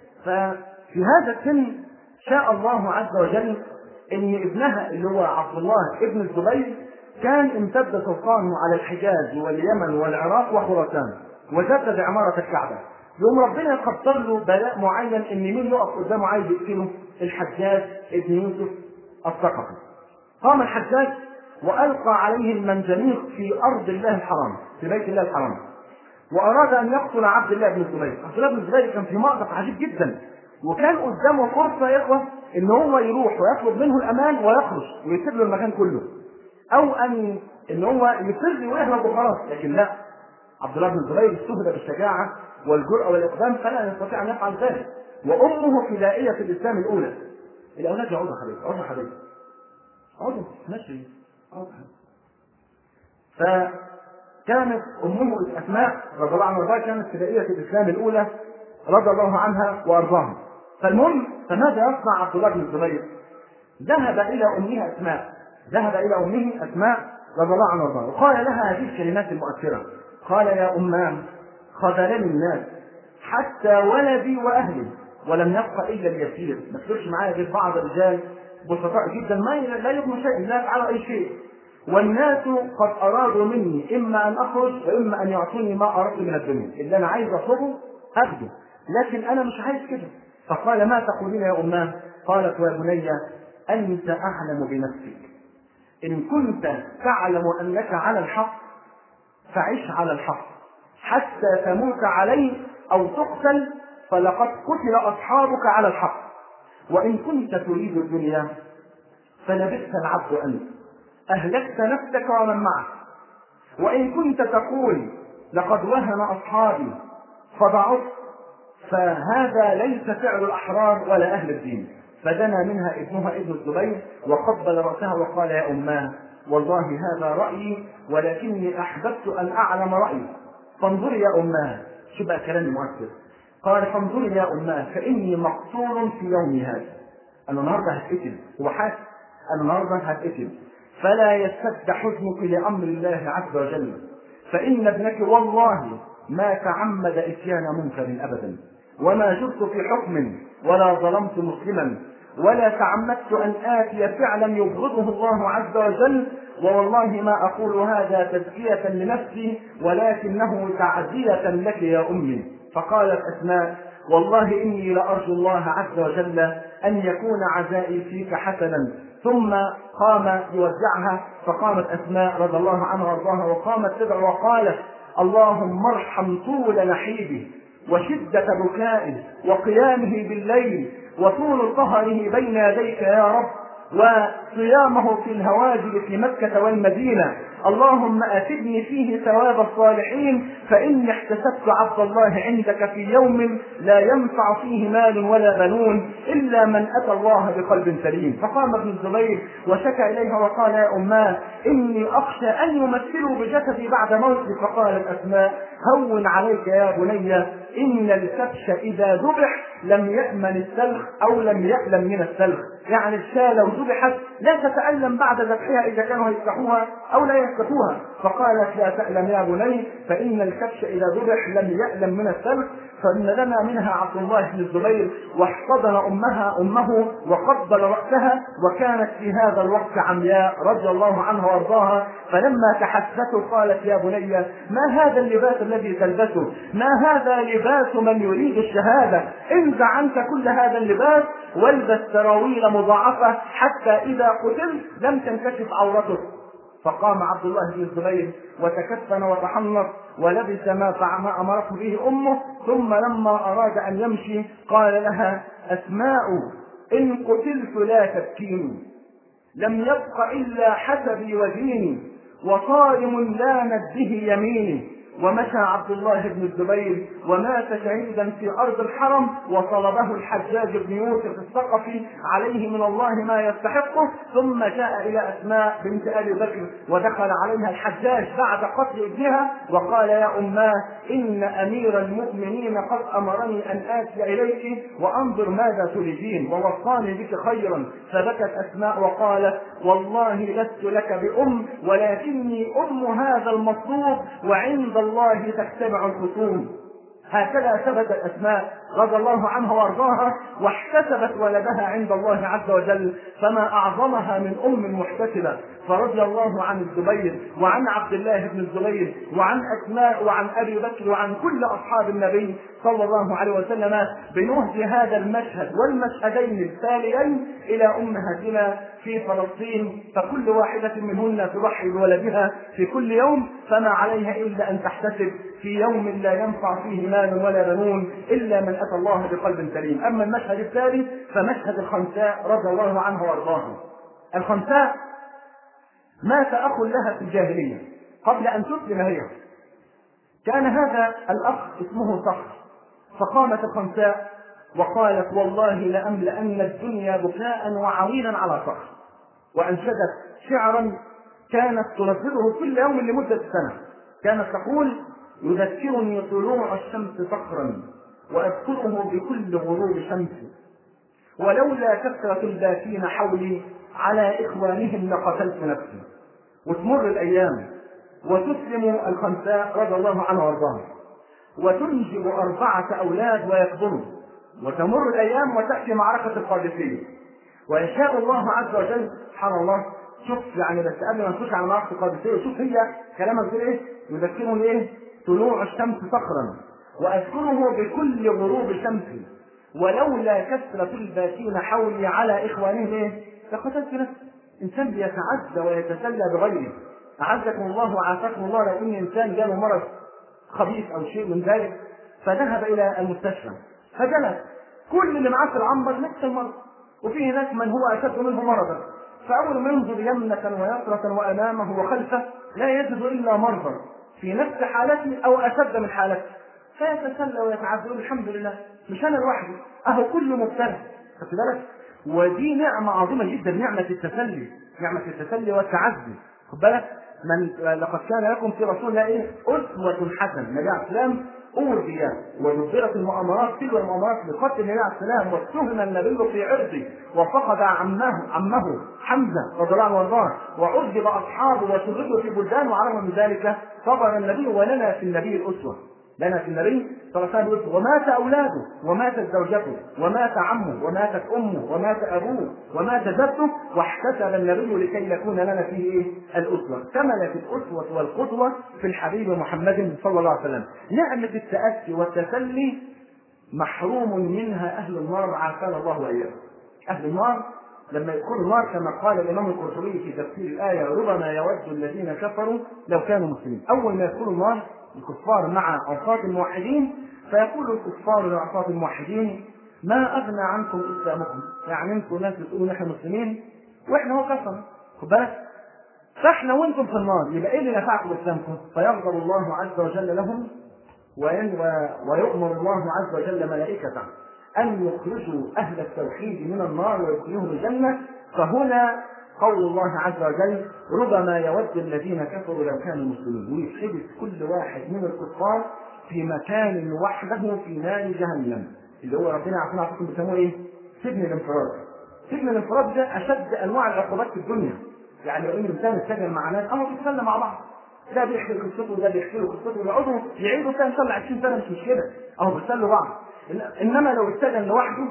ففي هذا السن شاء الله عز وجل ان ابنها اللي هو عبد الله ابن الزبير كان امتد سلطانه على الحجاز واليمن والعراق وخراسان وجدد عمارة الكعبة يوم ربنا يقدر له بلاء معين ان مين يقف قدامه عايز يقتله الحجاج ابن يوسف الثقفي قام الحجاج والقى عليه المنجنيق في ارض الله الحرام في بيت الله الحرام واراد ان يقتل عبد الله بن الزبير عبد الله بن الزبير كان في موقف عجيب جدا وكان قدامه فرصه يا اخوه ان هو يروح ويطلب منه الامان ويخرج ويسيب له المكان كله او ان ان هو يصر ويهرب وخلاص لكن لا عبد الله بن الزبير استهدى بالشجاعه والجرأه والاقدام فلا يستطيع ان يفعل ذلك وامه فدائيه في الاسلام الاولى الاولاد يقعدوا يا حبيبي اقعدوا يا حبيبي اقعدوا ماشي اقعدوا فكانت امه اسماء رضي الله عنها وارضاها كانت فدائيه في الاسلام الاولى رضي الله عنها وارضاها فالمهم فماذا يصنع عبد الله بن الزبير؟ ذهب الى امها اسماء ذهب الى امه اسماء رضي الله عنها وارضاها وقال لها هذه الكلمات المؤثره قال يا امام خذلني الناس حتى ولدي واهلي ولم يبق الا اليسير ما تقولش معايا غير بعض الرجال بسطاء جدا ما لا يغنوا شيء لا يفعلوا اي شيء والناس قد ارادوا مني اما ان اخرج واما ان يعطوني ما اردت من الدنيا اللي انا عايز اطلبه اخده لكن انا مش عايز كده فقال ما تقولين يا اماه قالت يا بني انت اعلم بنفسك ان كنت تعلم انك على الحق فعش على الحق حتى تموت عليه او تقتل فلقد قتل اصحابك على الحق وان كنت تريد الدنيا فلبئس العبد انت أهلكت نفسك ومن معك وإن كنت تقول لقد وهن أصحابي فضعفت فهذا ليس فعل الأحرار ولا أهل الدين فدنا منها ابنها ابن الزبير وقبل رأسها وقال يا أماه والله هذا رأيي ولكني أحببت أن أعلم رأيي فانظري يا أماه شو بقى كلام مؤثر قال فانظري يا أماه فإني مقتول في يومي هذا أنا النهارده هتقتل هو حاسس أنا النهارده هتقتل فلا يشتد حزنك لأمر الله عز وجل فإن ابنك والله ما تعمد إتيان منكر أبدا وما جرت في حكم ولا ظلمت مسلما ولا تعمدت أن آتي فعلا يبغضه الله عز وجل ووالله ما أقول هذا تزكية لنفسي ولكنه تعزية لك يا أمي فقالت أسماء والله إني لأرجو الله عز وجل أن يكون عزائي فيك حسنا ثم قام يوزعها فقامت أسماء رضي الله عنها وارضاها وقامت تدعو وقالت اللهم ارحم طول نحيبه وشدة بكائه وقيامه بالليل وطول ظهره بين يديك يا رب وصيامه في الهواجر في مكة والمدينة اللهم أتبني فيه ثواب الصالحين فإني احتسبت عبد الله عندك في يوم لا ينفع فيه مال ولا بنون إلا من أتى الله بقلب سليم فقام ابن الزبير وشكى إليها وقال يا أماه إني أخشى أن يمثلوا بجسدي بعد موتي فقالت أسماء هون عليك يا بني إن الكبش إذا ذبح لم يأمن السلخ أو لم يألم من السلخ يعني الشاة لو ذبحت لا تتألم بعد ذبحها إذا كانوا يفتحوها أو لا يفتحوها فقالت لا تألم يا بني فإن الكبش إذا ذبح لم يألم من السلخ فإن لنا منها عبد الله بن الزبير واحتضن أمها أمه وقبل رأسها وكانت في هذا الوقت عمياء رضي الله عنها وارضاها فلما تحدثت قالت يا بني ما هذا اللباس الذي تلبسه ما هذا لباس من يريد الشهادة انزع عنك كل هذا اللباس والبس سراويل مضاعفة حتى إذا قتلت لم تنكشف عورتك فقام عبد الله بن الزبير وتكفن وتحنط ولبس ما ما امرته به امه ثم لما اراد ان يمشي قال لها اسماء ان قتلت لا تبكيني لم يبق الا حسبي وديني وصارم لانت به يميني ومشى عبد الله بن الزبير ومات شهيدا في ارض الحرم وطلبه الحجاج بن يوسف الثقفي عليه من الله ما يستحقه ثم جاء الى اسماء بنت ابي بكر ودخل عليها الحجاج بعد قتل ابنها وقال يا اماه ان امير المؤمنين قد امرني ان اتي اليك وانظر ماذا تريدين ووصاني بك خيرا فبكت اسماء وقالت والله لست لك بام ولكني ام هذا المطلوب وعند الله تجتمع الخصوم هكذا ثبت الاسماء رضي الله عنها وارضاها واحتسبت ولدها عند الله عز وجل فما اعظمها من ام محتسبه فرضي الله عن الزبير وعن عبد الله بن الزبير وعن اسماء وعن ابي بكر وعن كل اصحاب النبي صلى الله عليه وسلم بنهج هذا المشهد والمشهدين التاليين الى امهاتنا في فلسطين فكل واحده منهن تضحي بولدها في كل يوم فما عليها الا ان تحتسب في يوم لا ينفع فيه مال ولا بنون الا من اتى الله بقلب سليم اما المشهد الثالث فمشهد الخنساء رضي الله عنها وارضاها الخنساء مات اخ لها في الجاهليه قبل ان تسلم هي كان هذا الاخ اسمه صخر فقامت الخنساء وقالت والله لاملان الدنيا بكاء وعويلا على صخر وانشدت شعرا كانت تردده كل يوم لمده سنه كانت تقول يذكرني طلوع الشمس صخرا واذكره بكل غروب شمس ولولا كثره الباكين حولي على اخوانهم لقتلت نفسي وتمر الايام وتسلم الخنساء رضي الله عنها وارضاها وتنجب أربعة أولاد ويكبروا وتمر الأيام وتأتي معركة القادسية ويشاء الله عز وجل سبحان الله شوف يعني بس قبل ما نخش على معركة القادسية شوف هي كلامك بتقول إيه؟ يذكرني إيه؟ طلوع الشمس صخرا وأذكره بكل غروب شمس ولولا كثرة الباكين حولي على إخوانهم إيه؟ لقتلت نفسي إنسان بيتعزى ويتسلى بغيره أعزكم الله وعافاكم الله لو إن إنسان جاله مرض خبيث او شيء من ذلك فذهب الى المستشفى فجلس كل اللي معاه في العنبر نفس المرض وفي هناك من هو اشد منه مرضا فأول ما ينظر يمنة ويسرة وأمامه وخلفه لا يجد إلا مرضا في نفس حالته أو أشد من حالته فيتسلى ويتعذر الحمد لله مش أنا لوحدي أهو كل مبتلى خدت بالك ودي نعمة عظيمة جدا نعمة التسلي نعمة التسلي والتعزي خد بالك من لقد كان لكم في رسول الله ايه؟ أسوة حسنة النبي عليه السلام أوذي ودبرت المؤامرات تلو المؤامرات لقتل النبي عليه السلام واتهم النبي في عرضه وفقد عمه عمه حمزة رضي الله عنه وارضاه وعذب أصحابه وشردوا في بلدان وعلى من ذلك صبر النبي ولنا في النبي الأسوة لنا في النبي صلى الله عليه وسلم ومات اولاده وماتت زوجته ومات عمه وماتت امه ومات ابوه ومات جدته واحتسب النبي لكي يكون لنا فيه ايه؟ الاسوه، كملت الاسوه والقدوه في الحبيب محمد صلى الله عليه وسلم، نعمه التاسي والتسلي محروم منها اهل النار عافانا الله واياهم. اهل النار لما يدخلوا النار كما قال الامام القرطبي في تفسير الايه ربما يود الذين كفروا لو كانوا مسلمين، اول ما يدخلوا النار الكفار مع عصاة الموحدين فيقول الكفار لعصاة الموحدين ما اغنى عنكم اسلامكم يعني انتم ناس بتقولوا نحن مسلمين واحنا هو كفر خد بالك فاحنا وانتم في النار يبقى ايه اللي نفعكم اسلامكم فيغضب الله عز وجل لهم ويؤمر الله عز وجل ملائكته ان يخرجوا اهل التوحيد من النار ويدخلوهم الجنه فهنا قول الله عز وجل ربما يود الذين كفروا لو كانوا مسلمين ويحبس كل واحد من الكفار في مكان وحده في نار جهنم اللي هو ربنا عارفين عارفين بيسموه ايه؟ سجن الانفراد. سجن الانفراد ده اشد انواع العقوبات في الدنيا. يعني لو ان الانسان اتسجن مع ناس اهو بيتسلى مع بعض. ده بيحكي قصته وده بيحكي له قصته ويقعدوا يعيدوا تاني ان شاء الله 20 سنه مش مشكله اهو بيتسلوا بعض. انما لو اتسجن لوحده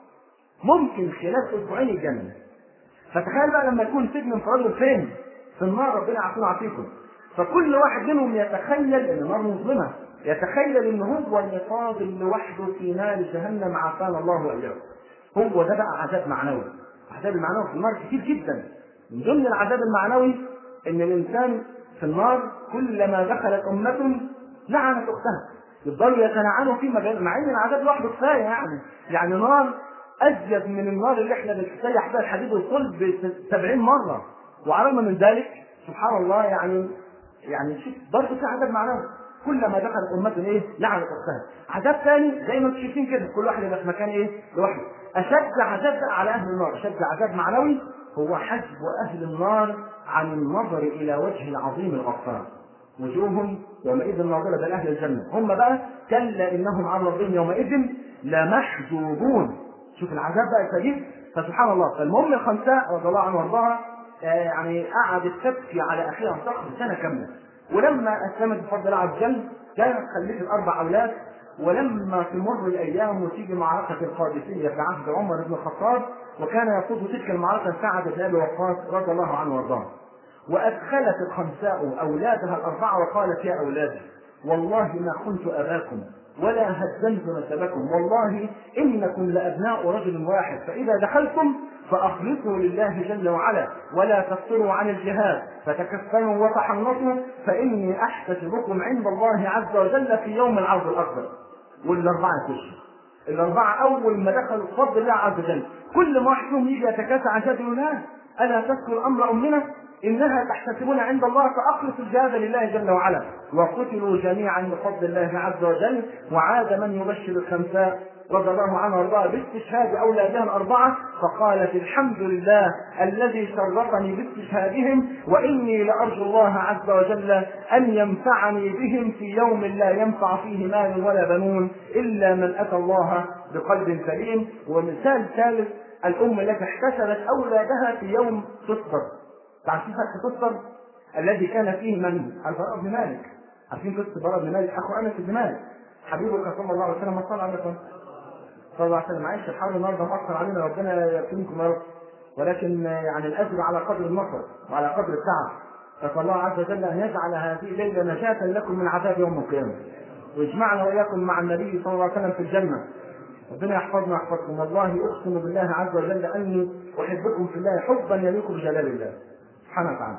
ممكن خلال اسبوعين يتجنن. فتخيل بقى لما يكون سجن انفراد فين؟ في النار ربنا يعافينا ويعافيكم. فكل واحد منهم يتخيل ان النار مظلمه، يتخيل ان هو اللي فاضل لوحده في نار جهنم عافانا الله واياه. هو ده بقى عذاب معنوي. العذاب المعنوي في النار كتير جدا. من ضمن العذاب المعنوي ان الانسان في النار كلما دخلت امه لعنت اختها. يفضلوا يتلعنوا فيه مع ان العذاب لوحده كفايه يعني. يعني نار ازيد من النار اللي احنا بنسيح بها الحديد والصلب ب 70 مره وعلى من ذلك سبحان الله يعني يعني شوف برضه في عذاب معنوي كلما دخلت امه ايه لعنت اختها عذاب ثاني زي ما انتم شايفين كده كل واحد يبقى في مكان ايه لوحده اشد عذاب بقى على اهل النار اشد عذاب معنوي هو حجب اهل النار عن النظر الى وجه العظيم الغفار وجوههم يومئذ ناظرة بل أهل الجنة هم بقى كلا إنهم عن ربهم يومئذ لمحجوبون شوف العذاب بقى شديد فسبحان الله فالمهم الخنساء رضي الله عنها وارضاها يعني قعدت تبكي على اخيها صخر سنه كامله ولما اسلمت بفضل الله عز وجل كانت خلفت اربع اولاد ولما تمر الايام وتيجي معركه القادسيه في عهد عمر بن الخطاب وكان يقود تلك المعركه سعد بن ابي وقاص رضي الله عنه وارضاه وادخلت الخنساء اولادها الاربعه وقالت يا اولادي والله ما كنت اباكم ولا هدمت نسبكم والله انكم لابناء رجل واحد فاذا دخلتم فاخلصوا لله جل وعلا ولا تفتروا عن الجهاد فتكفلوا وتحنطوا فاني احتسبكم عند الله عز وجل في يوم العرض الاكبر والاربعه تشهد الاربعه اول ما دخلوا بفضل الله عز وجل كل ما واحد فيهم يجي يتكاسى عن جد لا الا تذكر امر امنا انها تحتسبون عند الله فاخلص الجهاد لله جل وعلا وقتلوا جميعا بفضل الله عز وجل وعاد من يبشر الخمساء رضي الله عنها وارضاها باستشهاد اولادها الاربعه فقالت الحمد لله الذي شرفني باستشهادهم واني لارجو الله عز وجل ان ينفعني بهم في يوم لا ينفع فيه مال ولا بنون الا من اتى الله بقلب سليم ومثال ثالث الام التي احتسبت اولادها في يوم تصبر تعرفين فتح تصبر الذي كان فيه من البراء بن مالك عارفين قصه البراء بن مالك اخو انس بن مالك حبيبك صلى الله عليه وسلم صلى عليكم صلى الله عليه وسلم معلش الحر النهارده مأثر علينا ربنا يكرمكم يا رب ولكن يعني الاجر على قدر النصر وعلى قدر التعب فصلى الله عز وجل ان يجعل هذه الليله نجاة لكم من عذاب يوم القيامه ويجمعنا واياكم مع النبي صلى الله عليه وسلم في الجنه ربنا يحفظنا ويحفظكم والله اقسم بالله عز وجل اني احبكم في الله حبا يليق بجلال الله سبحانه وتعالى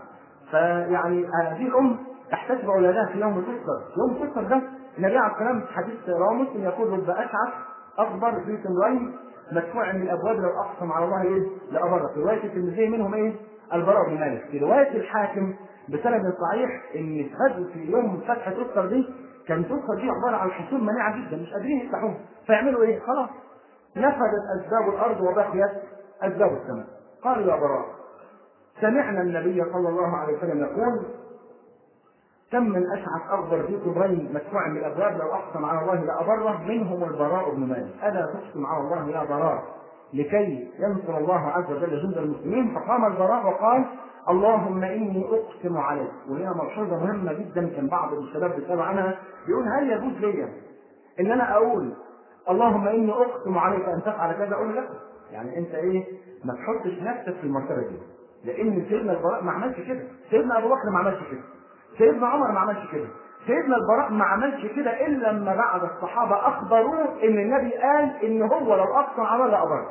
فيعني هذه الام تحتسب اولادها في يوم تصدر يوم تصدر ده النبي عليه السلام في حديث رواه مسلم يقول رب اشعث اكبر ذي سنين مدفوع من الابواب لو اقسم على الله ايه لابره في روايه الترمذي منهم ايه البراء بن مالك في روايه الحاكم بسند صحيح ان فجر في يوم فتح تذكر دي كان تذكر دي عباره عن حصول منيعه جدا مش قادرين يفتحوها فيعملوا ايه؟ خلاص نفذت اسباب الارض وبقيت اسباب السماء قالوا يا براء سمعنا النبي صلى الله عليه وسلم يقول كم من اشعث اخضر ذي كبرين مدفوع من الابواب لو اقسم على الله لابره منهم البراء بن مالك الا تقسم على الله يا براء لكي ينصر الله عز وجل جند المسلمين فقام البراء وقال اللهم اني اقسم عليك وهنا ملحوظه مهمه جدا كان بعض الشباب بيسالوا عنها بيقول هل يجوز لي ان انا اقول اللهم اني اقسم عليك ان تفعل كذا اقول لا يعني انت ايه ما تحطش نفسك في المرتبه دي لان سيدنا البراء ما عملش كده سيدنا ابو بكر ما عملش كده سيدنا عمر ما عملش كده سيدنا البراء ما عملش كده الا لما بعد الصحابه اخبروه ان النبي قال ان هو لو اقسم على الله لابره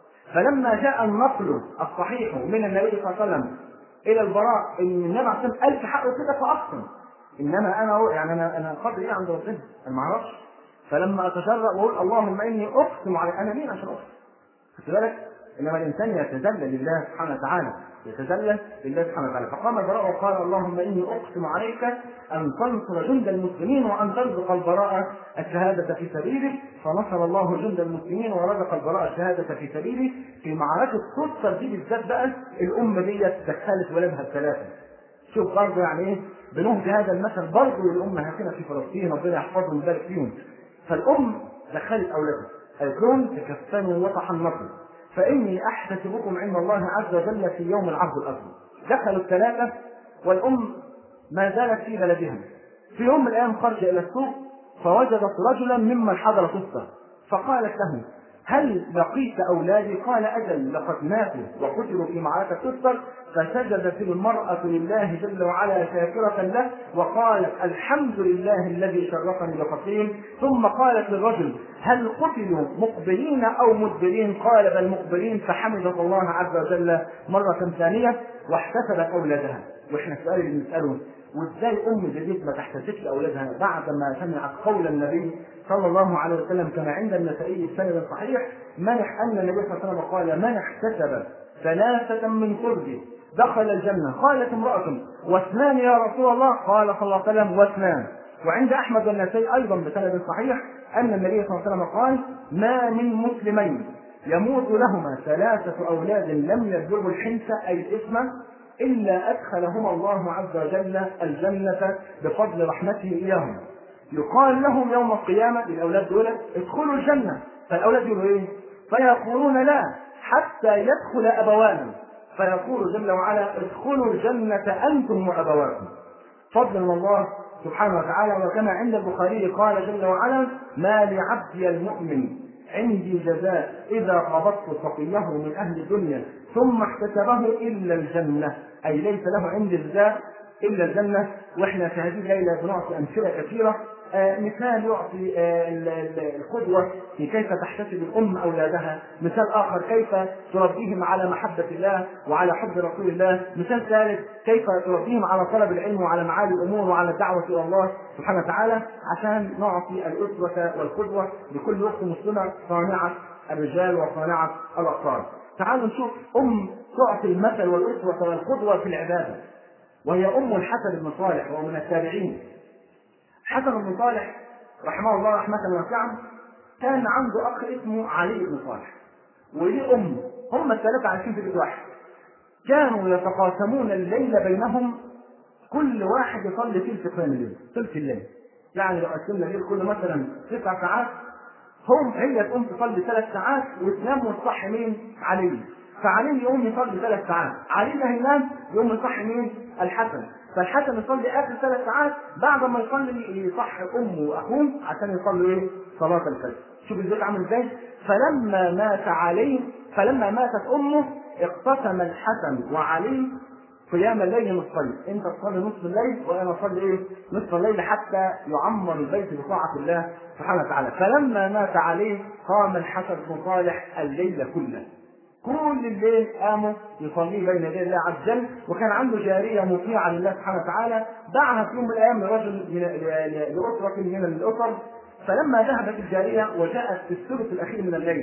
فلما جاء النقل الصحيح من النبي صلى الله عليه وسلم الى البراء ان النبي عليه الصلاه والسلام قال في حقه كده فاقسم انما انا هو يعني انا انا قدري ايه عند ربنا انا ما اعرفش فلما اتجرأ واقول اللهم اني اقسم على انا مين عشان اقسم خد بالك انما الانسان يتذلل لله سبحانه وتعالى يتذلل لله سبحانه وتعالى فقام البراء وقال اللهم اني اقسم عليك ان تنصر جند المسلمين وان ترزق البراء الشهاده في سبيلك فنصر الله جند المسلمين ورزق البراء الشهاده في سبيله في معركه قدس دي بالذات بقى الامه ديت دخلت ولادها الثلاثه شوف برضه يعني ايه بنهدي هذا المثل برضه لامهاتنا في فلسطين ربنا يحفظهم ويبارك فيهم فالام دخلت اولادها قالت لهم تكفنوا وتحنطوا فاني احتسبكم عند الله عز وجل في يوم العرض الاكبر دخلوا الثلاثه والام ما زالت في بلدها في يوم من الايام خرج الى السوق فوجدت رجلا ممن حضر قصه فقالت له هل لقيت اولادي؟ قال اجل لقد ماتوا وقتلوا في معركه قصر فسجدت المراه لله جل وعلا شاكره له وقالت الحمد لله الذي شرفني بقتيل ثم قالت للرجل هل قتلوا مقبلين او مدبرين؟ قال بل مقبلين فحمدت الله عز وجل مره ثانيه واحتسبت اولادها واحنا السؤال اللي بنساله وازاي ام جديد ما تحتسبش اولادها بعد ما سمعت قول النبي صلى الله عليه وسلم كما عند النسائي بسند صحيح منح ان النبي صلى الله عليه وسلم قال من احتسب ثلاثة من قربه دخل الجنة قالت امرأة واثنان يا رسول الله قال صلى الله عليه وسلم واثنان وعند احمد والنسائي ايضا بسند صحيح ان النبي صلى الله عليه وسلم قال ما من مسلمين يموت لهما ثلاثة أولاد لم يبلغوا الحنث أي الإثم إلا أدخلهما الله عز وجل الجنة بفضل رحمته إياهم يقال لهم يوم القيامة للأولاد دول ادخلوا الجنة فالأولاد يقولوا إيه؟ فيقولون لا حتى يدخل أبوانا فيقول جل وعلا ادخلوا الجنة أنتم وأبواكم فضلا من الله سبحانه وتعالى وكما عند البخاري قال جل وعلا ما لعبدي المؤمن عندي جزاء إذا قبضت سقيه من أهل الدنيا ثم احتسبه إلا الجنة أي ليس له عندي جزاء إلا الجنة وإحنا في هذه الليلة بنعطي أمثلة كثيرة آه مثال يعطي آه القدوة في كيف تحتسب الأم أولادها مثال آخر كيف تربيهم على محبة الله وعلى حب رسول الله مثال ثالث كيف تربيهم على طلب العلم وعلى معالي الأمور وعلى الدعوة إلى الله سبحانه وتعالى عشان نعطي الأسوة والقدوة لكل أخت مسلمة صانعة الرجال وصانعة الأطفال تعالوا نشوف أم تعطي المثل والأسوة والقدوة في العبادة وهي أم الحسن بن صالح وهو من التابعين حسن بن صالح رحمه الله رحمة واسعة كان عنده أخ اسمه علي بن صالح وليه أم هم الثلاثة عايشين في بيت واحد كانوا يتقاسمون الليل بينهم كل واحد يصلي ثلث قيام الليل ثلث الليل يعني لو قسمنا الليل كل مثلا تسع ساعات هم هي تقوم تصلي ثلاث ساعات وتنام وتصحي مين؟ علي فعلي يقوم يصلي ثلاث ساعات علي ده هينام يقوم يصحي مين؟ الحسن فالحسن يصلي اخر ثلاث ساعات بعد ما يصلي يصحي امه واخوه عشان يصلوا ايه؟ صلاه الفجر. شوف البيت عامل ازاي؟ فلما مات علي فلما ماتت امه اقتسم الحسن وعلي قيام الليل نصفين، انت تصلي نصف الليل وانا اصلي ايه؟ نصف الليل حتى يعمر البيت بطاعه الله سبحانه وتعالى، فلما مات علي قام الحسن بن صالح الليل كله. كل الليل قاموا يصلي بين يدي الله عز وجل وكان عنده جاريه مطيعه لله سبحانه وتعالى باعها في يوم من الايام لرجل من لاسره من الاسر فلما ذهبت الجاريه وجاءت في الثلث الاخير من الليل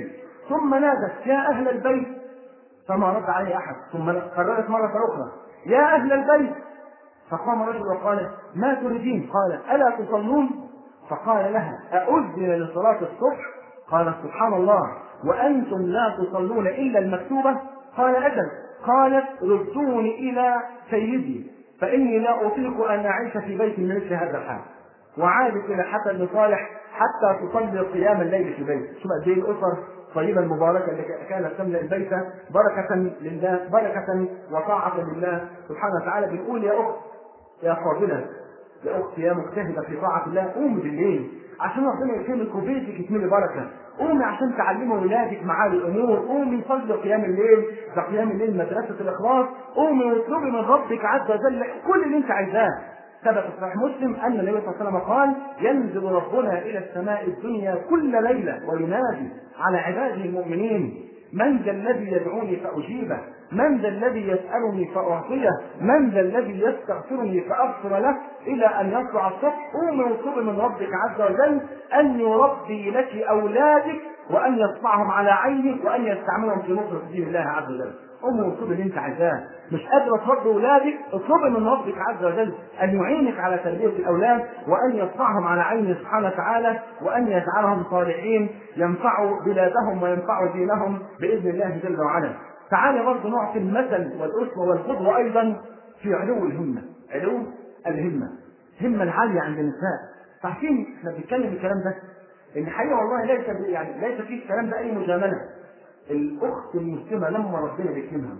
ثم نادت يا اهل البيت فما رد عليه احد ثم كررت مره اخرى يا اهل البيت فقام رجل وقال ما تريدين قال الا تصلون فقال لها أؤذن لصلاة الصبح قالت سبحان الله وأنتم لا تصلون إلا المكتوبة قال أجل قالت ردوني إلى سيدي فإني لا أطيق أن أعيش في بيت من مثل هذا الحال وعادت إلى حسن بن صالح حتى تصلي قيام الليل في البيت شوف قد إيه الأسر الطيبة المباركة التي كانت تملأ البيت بركة لله بركة وطاعة لله سبحانه وتعالى بنقول يا أخت يا فاضلة يا اختي يا مجتهده في طاعه الله قومي بالليل عشان ربنا يكرمك وبيتك يكمل بركه قومي عشان تعلمي ولادك معالي الامور قومي صلي قيام الليل ده قيام الليل مدرسه الاخلاص قومي واطلبي من ربك عز وجل كل اللي انت عايزاه ثبت في صحيح مسلم ان النبي صلى الله عليه وسلم قال ينزل ربنا الى السماء الدنيا كل ليله وينادي على عباده المؤمنين من ذا الذي يدعوني فاجيبه من ذا الذي يسألني فأعطيه من ذا الذي يستغفرني فأغفر له إلى أن يطلع الصبح قومي واطلبي من ربك عز وجل أن يربي لك أولادك وأن يصنعهم على عينك وأن يستعملهم في نصرة دين الله عز وجل قومي واطلبي اللي أنت عايزاه مش قادرة تربي أولادك اطلبي من ربك عز وجل أن يعينك على تربية الأولاد وأن يصنعهم على عينه سبحانه وتعالى وأن يجعلهم صالحين ينفعوا بلادهم وينفعوا دينهم بإذن الله جل وعلا تعالى برضه نعطي المثل والأسوة والقدوة أيضا في علو الهمة علو الهمة الهمة العالية عند النساء عارفين احنا بنتكلم الكلام ده ان الحقيقة والله ليس يعني ليس في الكلام ده أي مجاملة الأخت المسلمة لما ربنا بيكرمها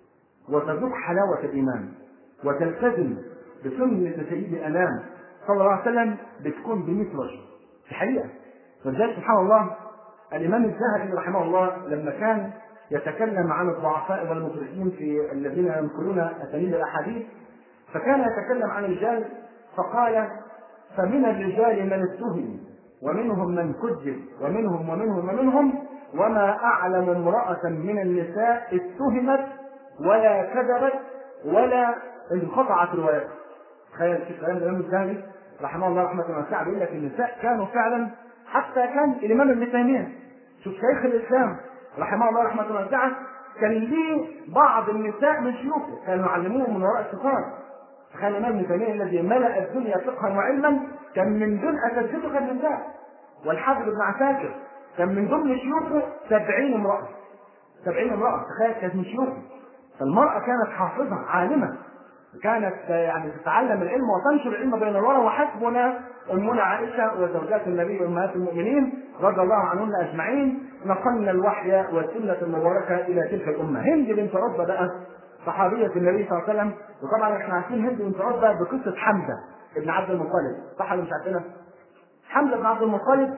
وتذوق حلاوة الإيمان وتلتزم بسنة سيد الأنام صلى الله عليه وسلم بتكون بمثل وجه الحقيقة ولذلك سبحان الله الإمام الذهبي رحمه الله لما كان يتكلم عن الضعفاء والمفرطين في الذين ينقلون اسانيد الاحاديث فكان يتكلم عن الرجال فقال فمن الرجال من اتهم ومنهم من كذب ومنهم ومنهم ومنهم وما اعلم امراه من النساء اتهمت ولا كذبت ولا انقطعت روايتها تخيل في كلام الامام الذهبي رحمه الله رحمه واسعه بيقول لك النساء كانوا فعلا حتى كان الامام ابن تيميه شوف شيخ الاسلام رحمه الله رحمه واسعه كان ليه بعض النساء من شيوخه كانوا يعلموهم من وراء الستار تخيل الامام ابن تيميه الذي ملا الدنيا فقها وعلما كان من ضمن اساتذته كان النساء والحافظ ابن عساكر كان من ضمن شيوخه سبعين امراه سبعين امراه تخيل كانت من شيوخه فالمراه كانت حافظه عالمه كانت يعني تتعلم العلم وتنشر العلم بين الورى وحسبنا امنا عائشه وزوجات النبي وامهات المؤمنين رضي الله عنهن اجمعين نقلنا الوحي والسنه المباركه الى تلك الامه هند بنت عتبه بقى صحابيه النبي صلى الله عليه وسلم وطبعا احنا عارفين هند بنت عتبه بقصه حمزه ابن عبد المطلب صح ولا مش عارفينها؟ حمزه بن عبد المطلب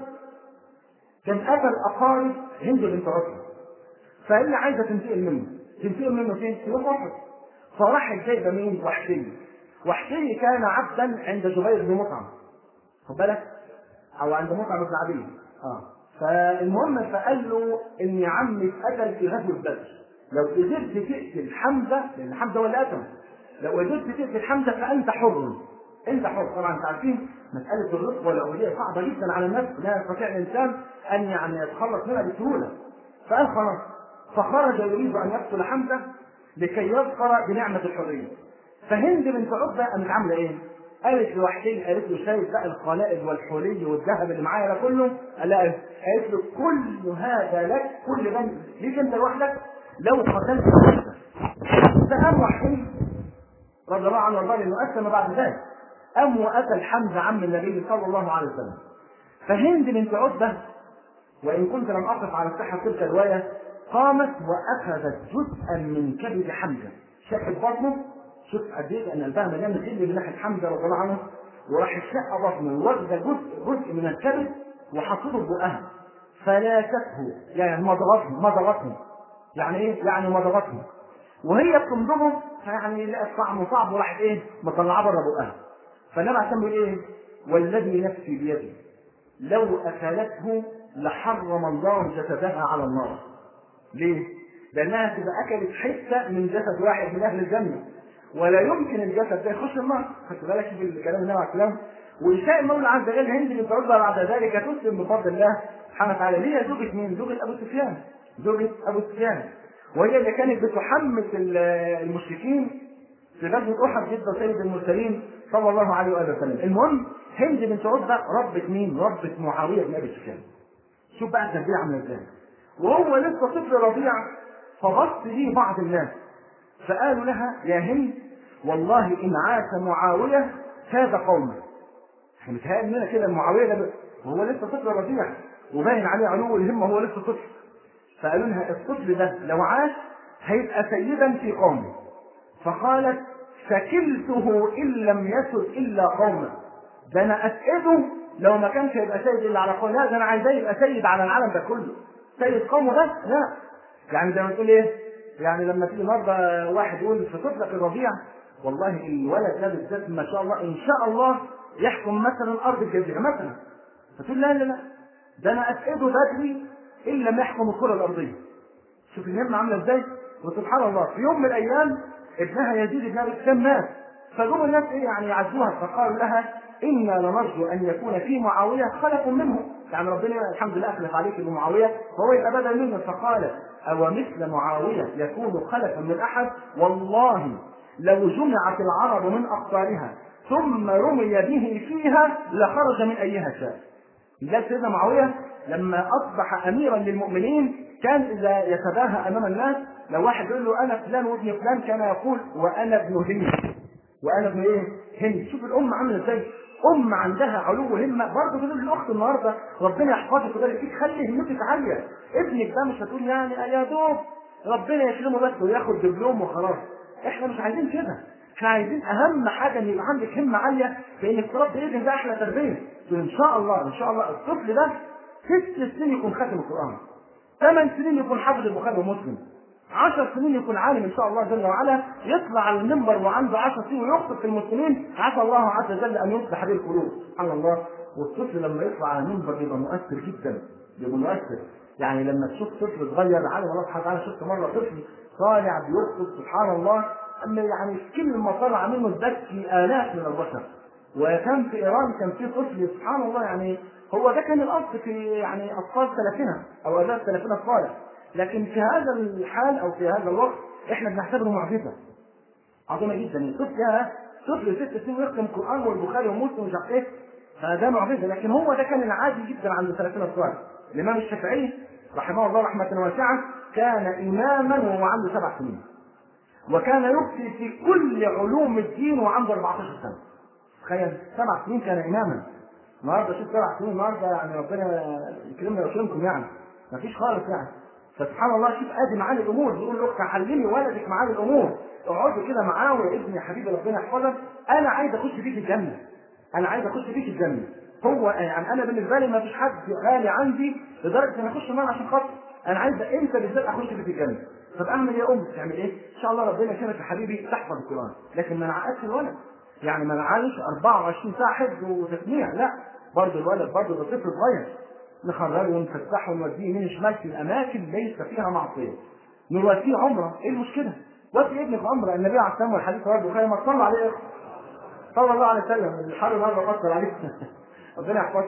كان اتى الاقارب هند بنت عتبه فهي عايزه تنتقل منه تنتقل منه فين؟ في يوم احد فراحت جايبه مين؟ وحشي وحشي كان عبدا عند جبير بن مطعم خد بالك؟ او عند مطعم بن عبيد اه فالمهم فقال له ان عمي اتقتل في غزوه بدر لو قدرت تقتل حمزه لان حمزه هو اللي قتله لو قدرت تقتل حمزه فانت حر انت حر طبعا انتوا عارفين مساله الرزق والعبوديه صعبه جدا على النفس لا يستطيع الانسان ان يعني يتخلص منها بسهوله فقال خلاص فخرج يريد ان يقتل حمزه لكي يظفر بنعمة الحرية. فهند بنت عتبة قامت عاملة إيه؟ قالت لوحدين قالت له شايف بقى القلائد والحلي والذهب اللي معايا ده كله؟ قال لها قالت له كل هذا لك كل ده ليك أنت لوحدك لو قتلت حمزة. فقام وحدين رضي الله عنه وارضاه لأنه أسلم بعد ذلك. قام وقتل حمزة عم النبي صلى الله عليه وسلم. فهند بنت عتبة وإن كنت لم أقف على صحة تلك الرواية قامت واخذت جزءا من كبد حمزه شقت بطنه شوف قد ايه لان قلبها مليان غل من ناحيه حمزه رضي الله عنه وراح شق بطنه واخذ جزء جزء من الكبد وحطته في بقها فلاكته يعني مضغته مضغته يعني ايه؟ يعني مضغته وهي بتمضغه فيعني لقت طعمه صعب وراحت ايه؟ مطلعاه بره بقها فالنبي عشان بيقول ايه؟ والذي نفسي بيده لو اكلته لحرم الله جسدها على النار ليه؟ لأنها تبقى أكلت حتة من جسد واحد من أهل الجنة ولا يمكن الجسد ده يخش النار خدت بالك في الكلام النبي عليه السلام ويشاء المولى عز وجل هند بنت عتبة بعد ذلك تسلم بفضل الله سبحانه وتعالى هي زوجة مين؟ زوجة أبو سفيان زوجة أبو سفيان وهي اللي كانت بتحمس المشركين في غزوة أحد ضد سيد المرسلين صلى الله عليه وآله وسلم المهم هند بنت عتبة ربت مين؟ ربت معاوية بن أبي سفيان شوف بقى التربية عاملة ازاي وهو لسه طفل رضيع فبص ليه بعض الناس فقالوا لها يا هند والله إن عاش معاوية هذا قومه احنا متهيأ لنا كده معاوية ده وهو لسه طفل رضيع وباين عليه علو الهمة وهو لسه طفل فقالوا لها الطفل ده لو عاش هيبقى سيدا في قومه فقالت فكلته ان لم يسد الا قومه ده انا اسئده لو ما كانش هيبقى سيد الا على قومه لا ده انا عايزاه يبقى سيد على العالم ده كله سيد قومه بس لا يعني زي ما تقول ايه يعني لما تيجي النهارده واحد يقول في طفلك الرضيع والله الولد ده بالذات ما شاء الله ان شاء الله يحكم مثلا ارض الجزيره مثلا فتقول لا لا لا ده انا اسئده بدري ان لم يحكم الكره الارضيه شوف الهمه عامله ازاي وسبحان الله في يوم من الايام ابنها يزيد بن ابي سفيان مات فجم الناس ايه يعني يعزوها فقالوا لها انا لنرجو ان يكون في معاويه خلف منه يعني ربنا الحمد لله اخلف عليك بمعاويه فهو يبقى بدل منه فقال او مثل معاويه يكون خلفا من احد والله لو جمعت العرب من اقطارها ثم رمي به فيها لخرج من ايها شاء ده سيدنا معاويه لما اصبح اميرا للمؤمنين كان اذا يتباهى امام الناس لو واحد يقول له انا فلان وابن فلان كان يقول وانا ابن هند وانا ابن ايه؟ هند شوف الام عامله ازاي ام عندها علو همه برضه تقول للاخت النهارده ربنا يحفظك ويبارك فيك خلي همتك عاليه ابنك ده مش هتقول يعني يا دوب ربنا يكرمه بس وياخد دبلوم وخلاص احنا مش عايزين كده احنا عايزين اهم حاجه ان يبقى عندك همه عاليه في انك تربي ابنك ده احلى تربيه تقول ان شاء الله ان شاء الله الطفل ده ست سنين يكون خاتم القران ثمان سنين يكون حافظ البخاري ومسلم عشر سنين يكون عالم ان شاء الله جل وعلا يطلع على المنبر وعنده عشر سنين ويخطب في المسلمين عسى الله عز وجل ان يصلح به القلوب سبحان الله والطفل لما يطلع على المنبر بيبقى مؤثر جدا بيبقى مؤثر يعني لما تشوف طفل صغير عالم الله سبحانه وتعالى شفت مره طفل طالع بيخطب سبحان الله أما يعني كلمة طلع منه تبكي آلاف من البشر وكان في إيران كان في طفل سبحان الله يعني هو ده كان الأصل في يعني أطفال سلفنا أو آباء سلفنا الصالح لكن في هذا الحال أو في هذا الوقت إحنا بنعتبره معجزة عظيمة جدا الطفل ده طفل ست سنين يختم القرآن والبخاري ومسلم ومش عارف إيه فده معجزة لكن هو ده كان العادي جدا عند سلفنا الصالح الإمام الشافعي رحمه الله رحمة واسعة كان إماما وهو عنده سبع سنين وكان يفتي في كل علوم الدين وعنده 14 سنه تخيل سبع سنين كان اماما النهارده شوف سبع سنين النهارده يعني ربنا يكرمنا ويكرمكم يعني ما فيش خالص يعني فسبحان الله شوف ادي معاني الامور بيقول لاختي علمي ولدك معاني الامور اقعدي كده معاه يا ابني يا حبيبي ربنا يحفظك انا عايز اخش بيك الجنه انا عايز اخش بيك الجنه هو يعني انا بالنسبه لي ما فيش حد غالي عندي لدرجه ان اخش النار عشان خاطر انا عايز انت بالذات اخش بيك الجنه طب اعمل يا ام تعمل ايه؟ ان شاء الله ربنا يكرمك يا حبيبي تحفظ القران لكن ما نعقدش الولد يعني ما نعقدش 24 ساعه حفظ وتسميع لا برضه الولد برضه ده طفل صغير نخرجه ونفتحه ونوديه يمين شمال في الاماكن ليس فيها معصيه نوديه عمره ايه المشكله؟ ودي ابنك عمره النبي عليه الصلاه والحديث رواه البخاري ما صلى عليه صلى الله عليه وسلم الحر مره فكر عليه ربنا يحفظك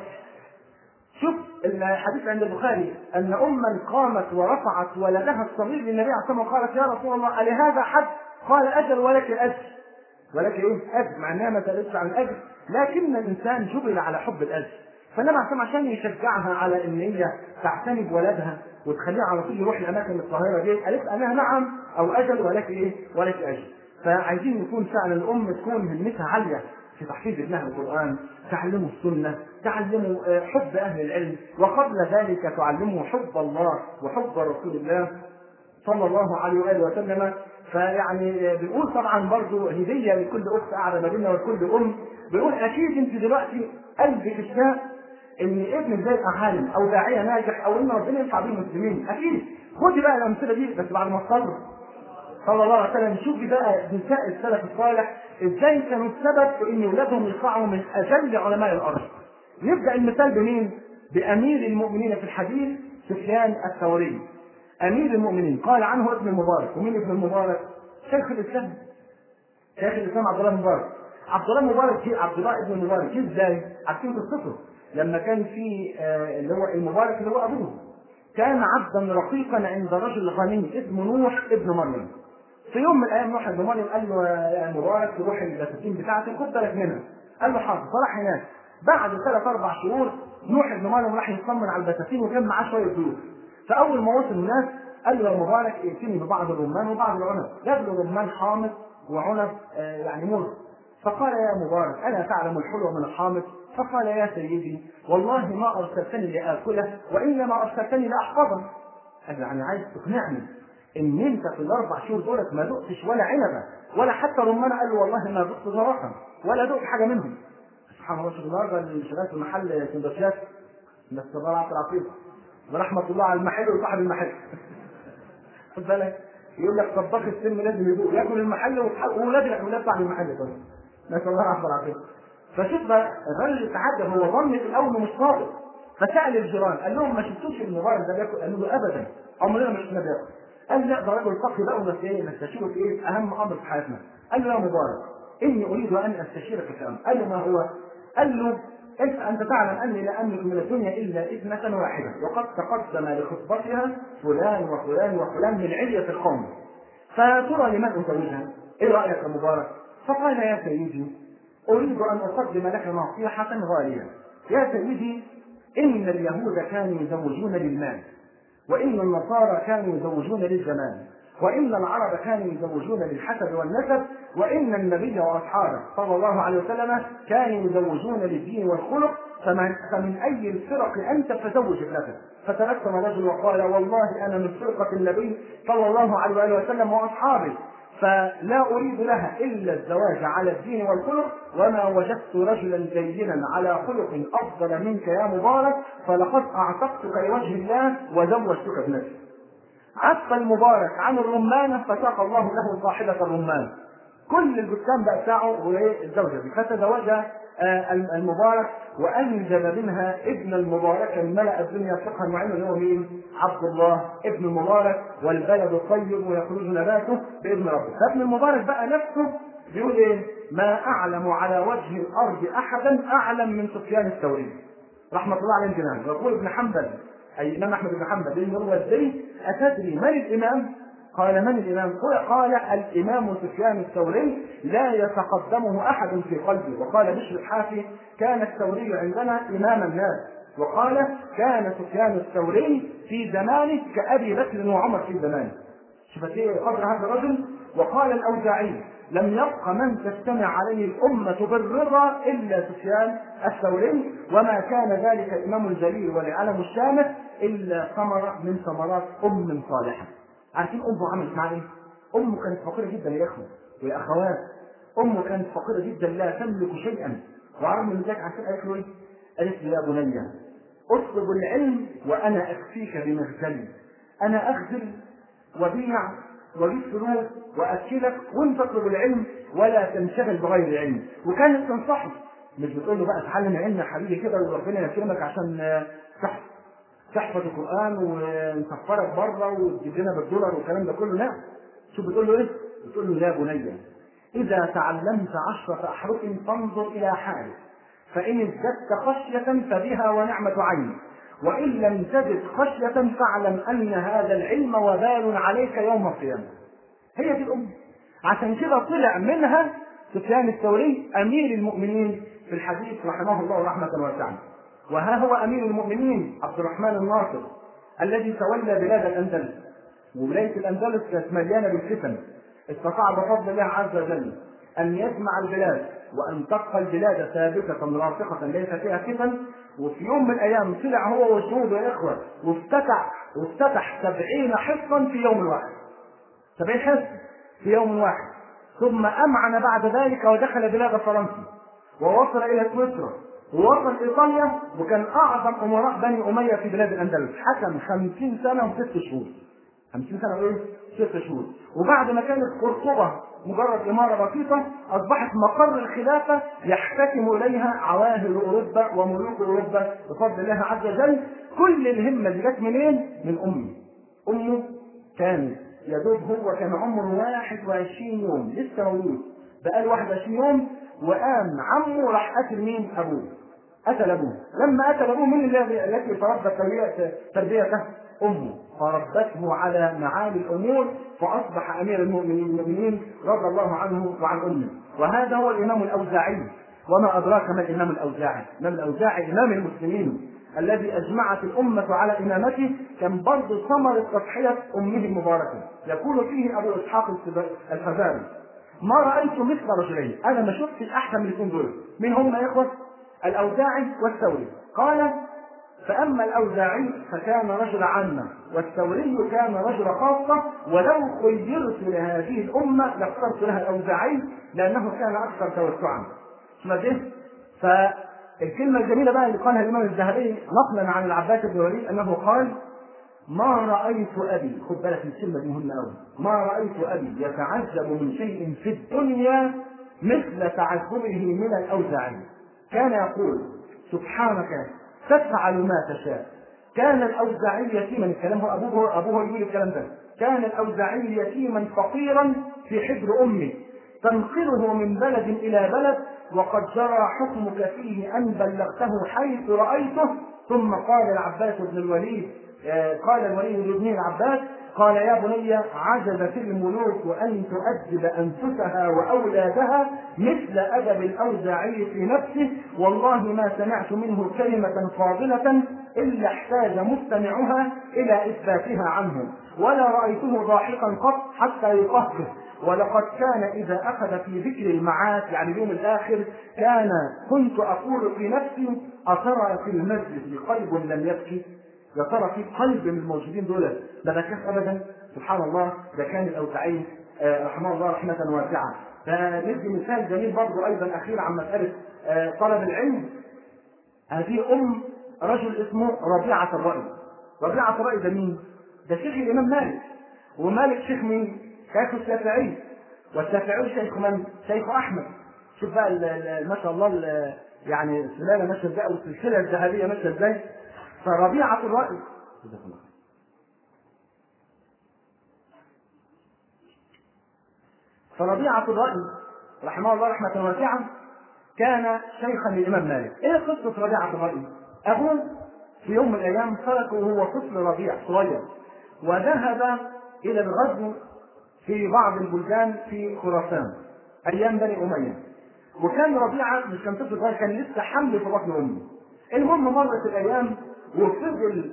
شوف الحديث عند البخاري ان اما قامت ورفعت ولدها الصغير للنبي عليه الصلاه والسلام وقالت يا رسول الله الهذا حد؟ قال اجل ولك اجر ولك ايه؟ اجر مع انها ما سالتش عن الاجر لكن الانسان جبل على حب الاجر فالنبي عليه عشان يشجعها على ان هي تعتني بولدها وتخليها على طول يروح الاماكن الطاهره دي قالت لها نعم او اجل ولك ايه؟ ولك اجر فعايزين يكون فعلا الام تكون همتها عاليه في تحفيظ ابنها القرآن تعلمه السنة تعلمه حب أهل العلم وقبل ذلك تعلمه حب الله وحب رسول الله صلى الله عليه وآله وسلم فيعني بنقول طبعا برضو هدية لكل أخت قاعدة ما بيننا ولكل أم بنقول أكيد أنت دلوقتي قلبك اشتاق إن ابنك ده يبقى عالم أو داعية ناجح أو إن ربنا ينفع بيه المسلمين أكيد خدي بقى الأمثلة دي بس بعد ما تصلي صلى الله عليه وسلم شوفي بقى نساء السلف الصالح ازاي كانوا السبب في ان اولادهم يطلعوا من اجل علماء الارض. نبدا المثال بمين؟ بامير المؤمنين في الحديث سفيان الثوري. امير المؤمنين قال عنه ابن المبارك، ومين ابن المبارك؟ شيخ الاسلام. شيخ الاسلام عبد الله بن مبارك. عبد الله مبارك جه عبد الله ابن مبارك جه ازاي؟ عارفين قصته لما كان في آه اللي هو المبارك اللي هو ابوه كان عبدا رقيقا عند رجل غني اسمه نوح ابن مريم في يوم من الايام نوح ابن مريم قال له يا مبارك تروح البساتين بتاعتك خد بالك منها قال له حاضر فراح هناك بعد ثلاث اربع شهور نوح ابن مريم راح يطمن على البساتين وكان معاه شويه فلوس فاول ما وصل الناس قال له يا مبارك ائتني ببعض الرمان وبعض العنب جاب له رمان حامض وعنب آه يعني مر فقال يا مبارك الا تعلم الحلو من الحامض فقال يا سيدي والله ما ارسلتني لاكله وانما ارسلتني لاحفظه قال يعني عايز تقنعني ان انت في الاربع شهور دولت ما دقتش ولا عنبه ولا حتى رمانه قال له والله ما دقت زرافه ولا دقت حاجه منهم سبحان الله شوف النهارده اللي شغال في محل سندوتشات نسال الله العافيه العظيم ورحمه الله على المحل وصاحب المحل خد بالك يقول لك طباخ السم لازم يدوق ياكل المحل واولاد الاولاد صاحب المحل كمان نسال الله العافيه العظيم فشوف بقى الراجل اتعجب هو ظن في الاول انه مش صادق فسال الجيران قال لهم ما شفتوش المبارك ده بياكل قالوا له ابدا عمرنا ما شفنا بياكل قال لا ده راجل فقي بقى ونستشيره في ايه اهم امر في حياتنا قال له يا مبارك اني اريد ان استشيرك في امر قال له ما هو قال له انت انت تعلم اني لا املك من الدنيا الا ابنه واحده وقد تقدم لخطبتها فلان وفلان وفلان من علية القوم فترى لمن ازوجها؟ ايه رايك يا مبارك؟ فقال يا سيدي اريد ان اقدم لك نصيحه غاليه يا سيدي ان اليهود كانوا يزوجون للمال وان النصارى كانوا يزوجون للزمان وان العرب كانوا يزوجون للحسب والنسب وان النبي واصحابه صلى الله عليه وسلم كانوا يزوجون للدين والخلق فمن, فمن اي الفرق انت فزوج ابنتك فتبسم رجل وقال والله انا من فرقه النبي صلى الله عليه واله وسلم واصحابه فلا اريد لها الا الزواج على الدين والخلق وما وجدت رجلا دينا على خلق افضل منك يا مبارك فلقد اعتقتك لوجه الله وزوجتك ابنتي عف المبارك عن الرمانة فساق الله له صاحبة الرمان كل البستان بقى بتاعه وايه الزوجة دي فتزوجها المبارك وانجب منها ابن المبارك ملأ الدنيا فقها وعلما اللي هو مين؟ عبد الله ابن المبارك والبلد الطيب ويخرج نباته باذن ربه، فابن المبارك بقى نفسه بيقول ايه؟ ما اعلم على وجه الارض احدا اعلم من سفيان الثوري رحمه الله عليه الجنان يقول ابن حنبل اي الامام احمد بن حنبل بن الوزي اتدري من الامام؟ قال من الامام؟ قال الامام سفيان الثوري لا يتقدمه احد في قلبي وقال بشر الحافي كان الثوري عندنا امام الناس وقال كان سفيان الثوري في زمانه كابي بكر وعمر في زمانه شوف ايه قدر هذا الرجل وقال الاوزاعي لم يبق من تجتمع عليه الأمة بالرضا إلا سفيان الثوري وما كان ذلك الإمام الجليل والعلم الشامخ إلا ثمرة من ثمرات أم صالحة عارفين أمه عملت معاه إيه؟ أمه كانت فقيرة جدا يا إخوة ويا أخوات أمه كانت فقيرة جدا لا تملك شيئا وعرض من ذلك عشان قالت له إيه؟ قالت له يا بني اطلب العلم وأنا أكفيك بمغزلي أنا أغزل وبيع واجيب فلوس واكلك وانت تطلب العلم ولا تنشغل بغير علم وكانت تنصحه مش بتقول له بقى اتعلم العلم يا حبيبي كده وربنا يكرمك عشان تحفظ تحفظ القران ونسفرك بره وتجيب لنا بالدولار والكلام ده كله لا شوف بتقول له ايه؟ بتقول له يا بني اذا تعلمت عشرة احرف فانظر الى حالك فان ازددت خشية فبها ونعمة عين وإن لم تجد خشية فاعلم أن هذا العلم وبال عليك يوم القيامة. هي دي الأم. عشان كده طلع منها سفيان الثوري أمير المؤمنين في الحديث رحمه الله رحمة واسعة. وها هو أمير المؤمنين عبد الرحمن الناصر الذي تولى بلاد الأندلس. وولاية الأندلس كانت مليانة بالفتن. استطاع بفضل الله عز وجل أن يجمع البلاد وأن تبقى البلاد ثابتة راسخة ليس فيها فتن وفي يوم من الأيام طلع هو وجنوده يا إخوة وافتتح وافتتح سبعين حصنا في يوم واحد سبعين حصن في يوم واحد ثم أمعن بعد ذلك ودخل بلاد فرنسا ووصل إلى سويسرا ووصل إيطاليا وكان أعظم أمراء بني أمية في بلاد الأندلس حكم خمسين سنة وست شهور خمسين سنة وإيه؟ ست شهور وبعد ما كانت قرطبة مجرد إمارة بسيطة أصبحت مقر الخلافة يحتكم إليها عواهل أوروبا وملوك أوروبا بفضل الله عز وجل كل الهمة دي جت منين؟ من أمه أمه كان يا دوب هو كان عمره 21 يوم لسه مولود بقاله 21 يوم وقام عمه راح قتل مين؟ ابوه قتل ابوه لما قتل ابوه من الذي التي تربت تربيه تربيته امه فربته على معالي الامور فاصبح امير المؤمنين المؤمنين رضي الله عنه وعن امه وهذا هو الامام الاوزاعي وما ادراك ما الامام الاوزاعي الامام الاوزاعي امام المسلمين الذي اجمعت الامه على امامته كان برضه ثمره تضحيه امه المباركه يقول فيه ابو اسحاق الفزاري ما رايت مثل رجلين انا ما شفتش احسن من الاثنين دول مين هم يا اخوه الاوزاعي والثوري قال فأما الأوزاعي فكان رجل عامة والثوري كان رجل خاصة ولو خيرت لهذه الأمة لاخترت لها الأوزاعي لأنه كان أكثر توسعا. اسمع ده؟ فالكلمة الجميلة بقى اللي قالها الإمام الذهبي نقلا عن العباس بن وليد أنه قال ما رأيت أبي خد بالك من الكلمة دي مهمة أوي ما رأيت أبي يتعجب من شيء في الدنيا مثل تعجبه من الأوزاعي كان يقول سبحانك تفعل ما تشاء كان الاوزاعي يتيما الكلام هو ابوه ابوه يقول الكلام ده كان الاوزاعي يتيما فقيرا في حجر امه تنقله من بلد الى بلد وقد جرى حكمك فيه ان بلغته حيث رايته ثم قال العباس بن الوليد قال الوليد لابنه العباس قال يا بني عجزت الملوك ان تؤدب انفسها واولادها مثل ادب الاوزاعي في نفسه والله ما سمعت منه كلمه فاضله الا احتاج مستمعها الى اثباتها عنه ولا رايته ضاحكا قط حتى يقهقه ولقد كان اذا اخذ في ذكر المعاد يعني اليوم الاخر كان كنت اقول في نفسي اترى في المسجد قلب لم يبكي يا ترى في قلب من الموجودين دول ما بكاش ابدا سبحان الله ده كان الاوزاعي آه رحمه الله رحمه واسعه فندي مثال جميل برضه ايضا اخير عن مساله آه طلب العلم هذه ام رجل اسمه ربيعه الراي ربيعه الراي ده مين؟ ده شيخ الامام مالك ومالك شيخ مين؟ شيخ الشافعي والشافعي شيخ من؟ شيخ احمد شوف بقى ما شاء الله يعني السلاله ماشيه ازاي والسلسله الذهبيه ماشيه ازاي فربيعة الرأي فربيعة الرأي رحمه الله رحمة واسعة كان شيخا للإمام مالك. إيه قصة ربيعة الرأي؟ أبوه في يوم من الأيام تركه وهو طفل ربيع صغير وذهب إلى الغزو في بعض البلدان في خراسان أيام بني أمية. وكان ربيعة مش كان طفل صغير كان لسه حمل في بطن أمه. المهم مرت الأيام وفضل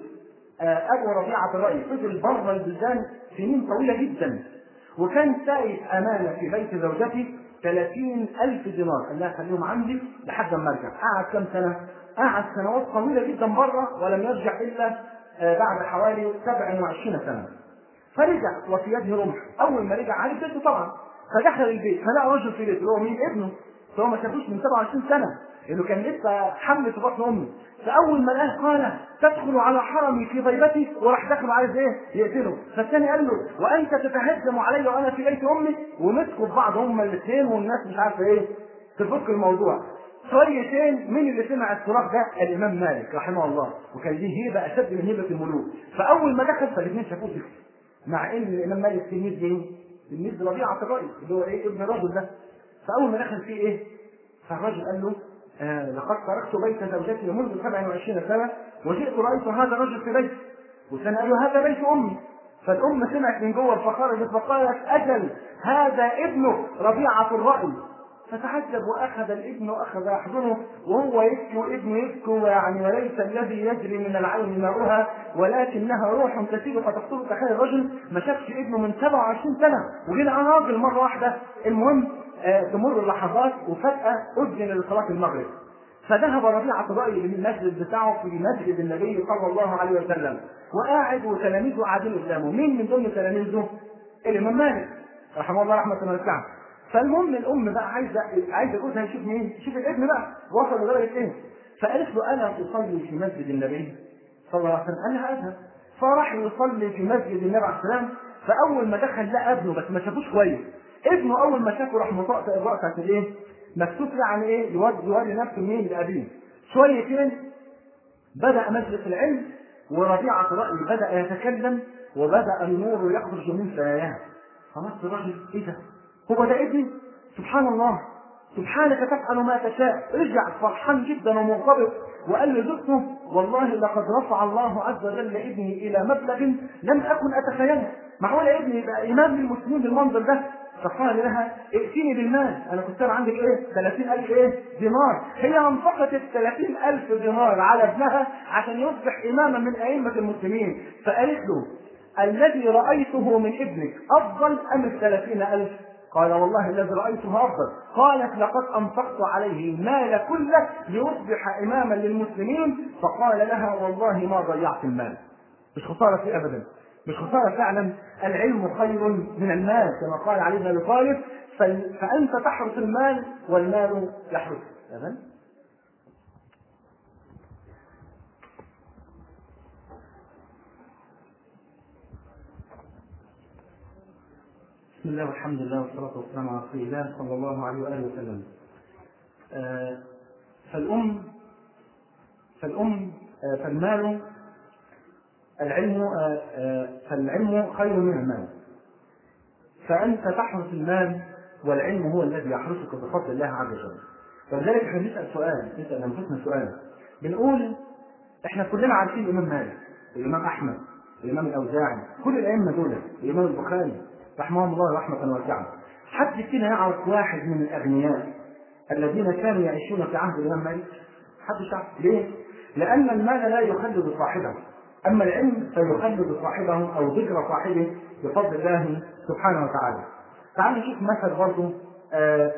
ابو ربيعه الراي فضل بره البلدان سنين طويله جدا وكان سائد امانه في بيت زوجته 30 ألف دينار قال لها خليهم عندي لحد ما ارجع قعد كم سنه؟ قعد سنوات طويله جدا بره ولم يرجع الا بعد حوالي 27 سنه فرجع وفي يده رمح اول ما رجع عارف بيته طبعا فدخل البيت فلقى رجل في بيته اللي هو مين ابنه فهو ما شافوش من 27 سنه لانه كان لسه حمل في بطن امه فاول ما لقاه قال تدخل على حرمي في غيبتي وراح داخل عايز ايه يقتله فالثاني قال له وانت تتهجم علي وانا في بيت امي ومسكوا في بعض هما الاثنين والناس مش عارفه ايه تفك الموضوع شويتين مين اللي سمع الصراخ ده؟ الامام مالك رحمه الله وكان ليه هيبه اشد من هيبه الملوك فاول ما دخل فالاثنين شافوه ذكر مع ان الامام مالك تلميذ مين؟ تلميذ ربيعه الراي اللي هو ايه ابن الرجل ده فاول ما دخل فيه ايه؟ فالرجل قال له آه لقد تركت بيت زوجتي منذ 27 سنه وجئت رايت هذا الرجل في بيتي وكان قال له هذا بيت امي فالام سمعت من جوه فخرجت فقالت اجل هذا ابنك ربيعه الراي فتعجب واخذ الابن واخذ يحضنه وهو يبكي وابنه يبكي يعني وليس الذي يجري من العين ماؤها ولكنها روح تسيل فتقتل تخيل الرجل ما شافش ابنه من 27 سنه وجينا راجل مره واحده المهم آه تمر اللحظات وفجاه اذن لصلاه المغرب فذهب ربيعة الرأي للمسجد بتاعه في مسجد النبي صلى الله عليه وسلم وقاعد وتلاميذه قاعدين قدامه مين من ضمن تلاميذه؟ الإمام مالك رحمه الله رحمة الله وسعه فالمهم الام بقى عايزه عايزه جوزها يشوف مين؟ يشوف الابن بقى وصل لدرجه ايه؟ فقالت له الا تصلي في مسجد النبي صلى الله عليه وسلم؟ قال لها اذهب فراح يصلي في مسجد النبي عليه السلام فاول ما دخل لقى ابنه بس ما شافوش كويس ابنه اول ما شافه راح مطقطق الرأس الايه؟ مكتوب يعني ايه؟ يوري يوري نفسه مين؟ لابيه شويتين بدا مجلس العلم وربيعه الراي بدا يتكلم وبدا النور يخرج من ثناياه فنص الرجل ايه ده؟ هو ده ابني سبحان الله سبحانك تفعل ما تشاء رجع فرحان جدا ومنضبط وقال لزوجته والله لقد رفع الله عز وجل ابني الى مبلغ لم اكن اتخيله معقول ابني يبقى امام للمسلمين بالمنظر ده فقال لها ائتيني بالمال انا كنت أنا عندك ايه 30000 ايه دينار هي انفقت ال 30000 دينار على ابنها عشان يصبح اماما من ائمه المسلمين فقالت له الذي رايته من ابنك افضل ام ال 30000 قال والله الذي رايته افضل قالت لقد انفقت عليه المال كله ليصبح اماما للمسلمين فقال لها والله ما ضيعت المال مش خساره فيه ابدا مش خساره فعلا العلم خير من المال كما قال علي بن ابي طالب فانت تحرس المال والمال يحرسك تمام بسم الله والحمد لله والصلاة والسلام على رسول الله صلى الله عليه وآله وسلم. آه فالأم فالأم آه فالمال العلم آه آه فالعلم خير من المال. فأنت تحرس المال والعلم هو الذي يحرسك بفضل الله عز وجل. ولذلك احنا نسأل سؤال نسأل أنفسنا سؤال بنقول احنا كلنا عارفين الإمام مالك والإمام أحمد والإمام الأوزاعي كل الأئمة دول الإمام البخاري رحمهم الله رحمة واسعة حد فينا يعرف واحد من الأغنياء الذين كانوا يعيشون في عهد الإمام مالك حد يعرف ليه؟ لأن المال لا يخلد صاحبه أما العلم فيخلد صاحبه أو ذكر صاحبه بفضل الله سبحانه وتعالى تعالوا نشوف مثل برضه آه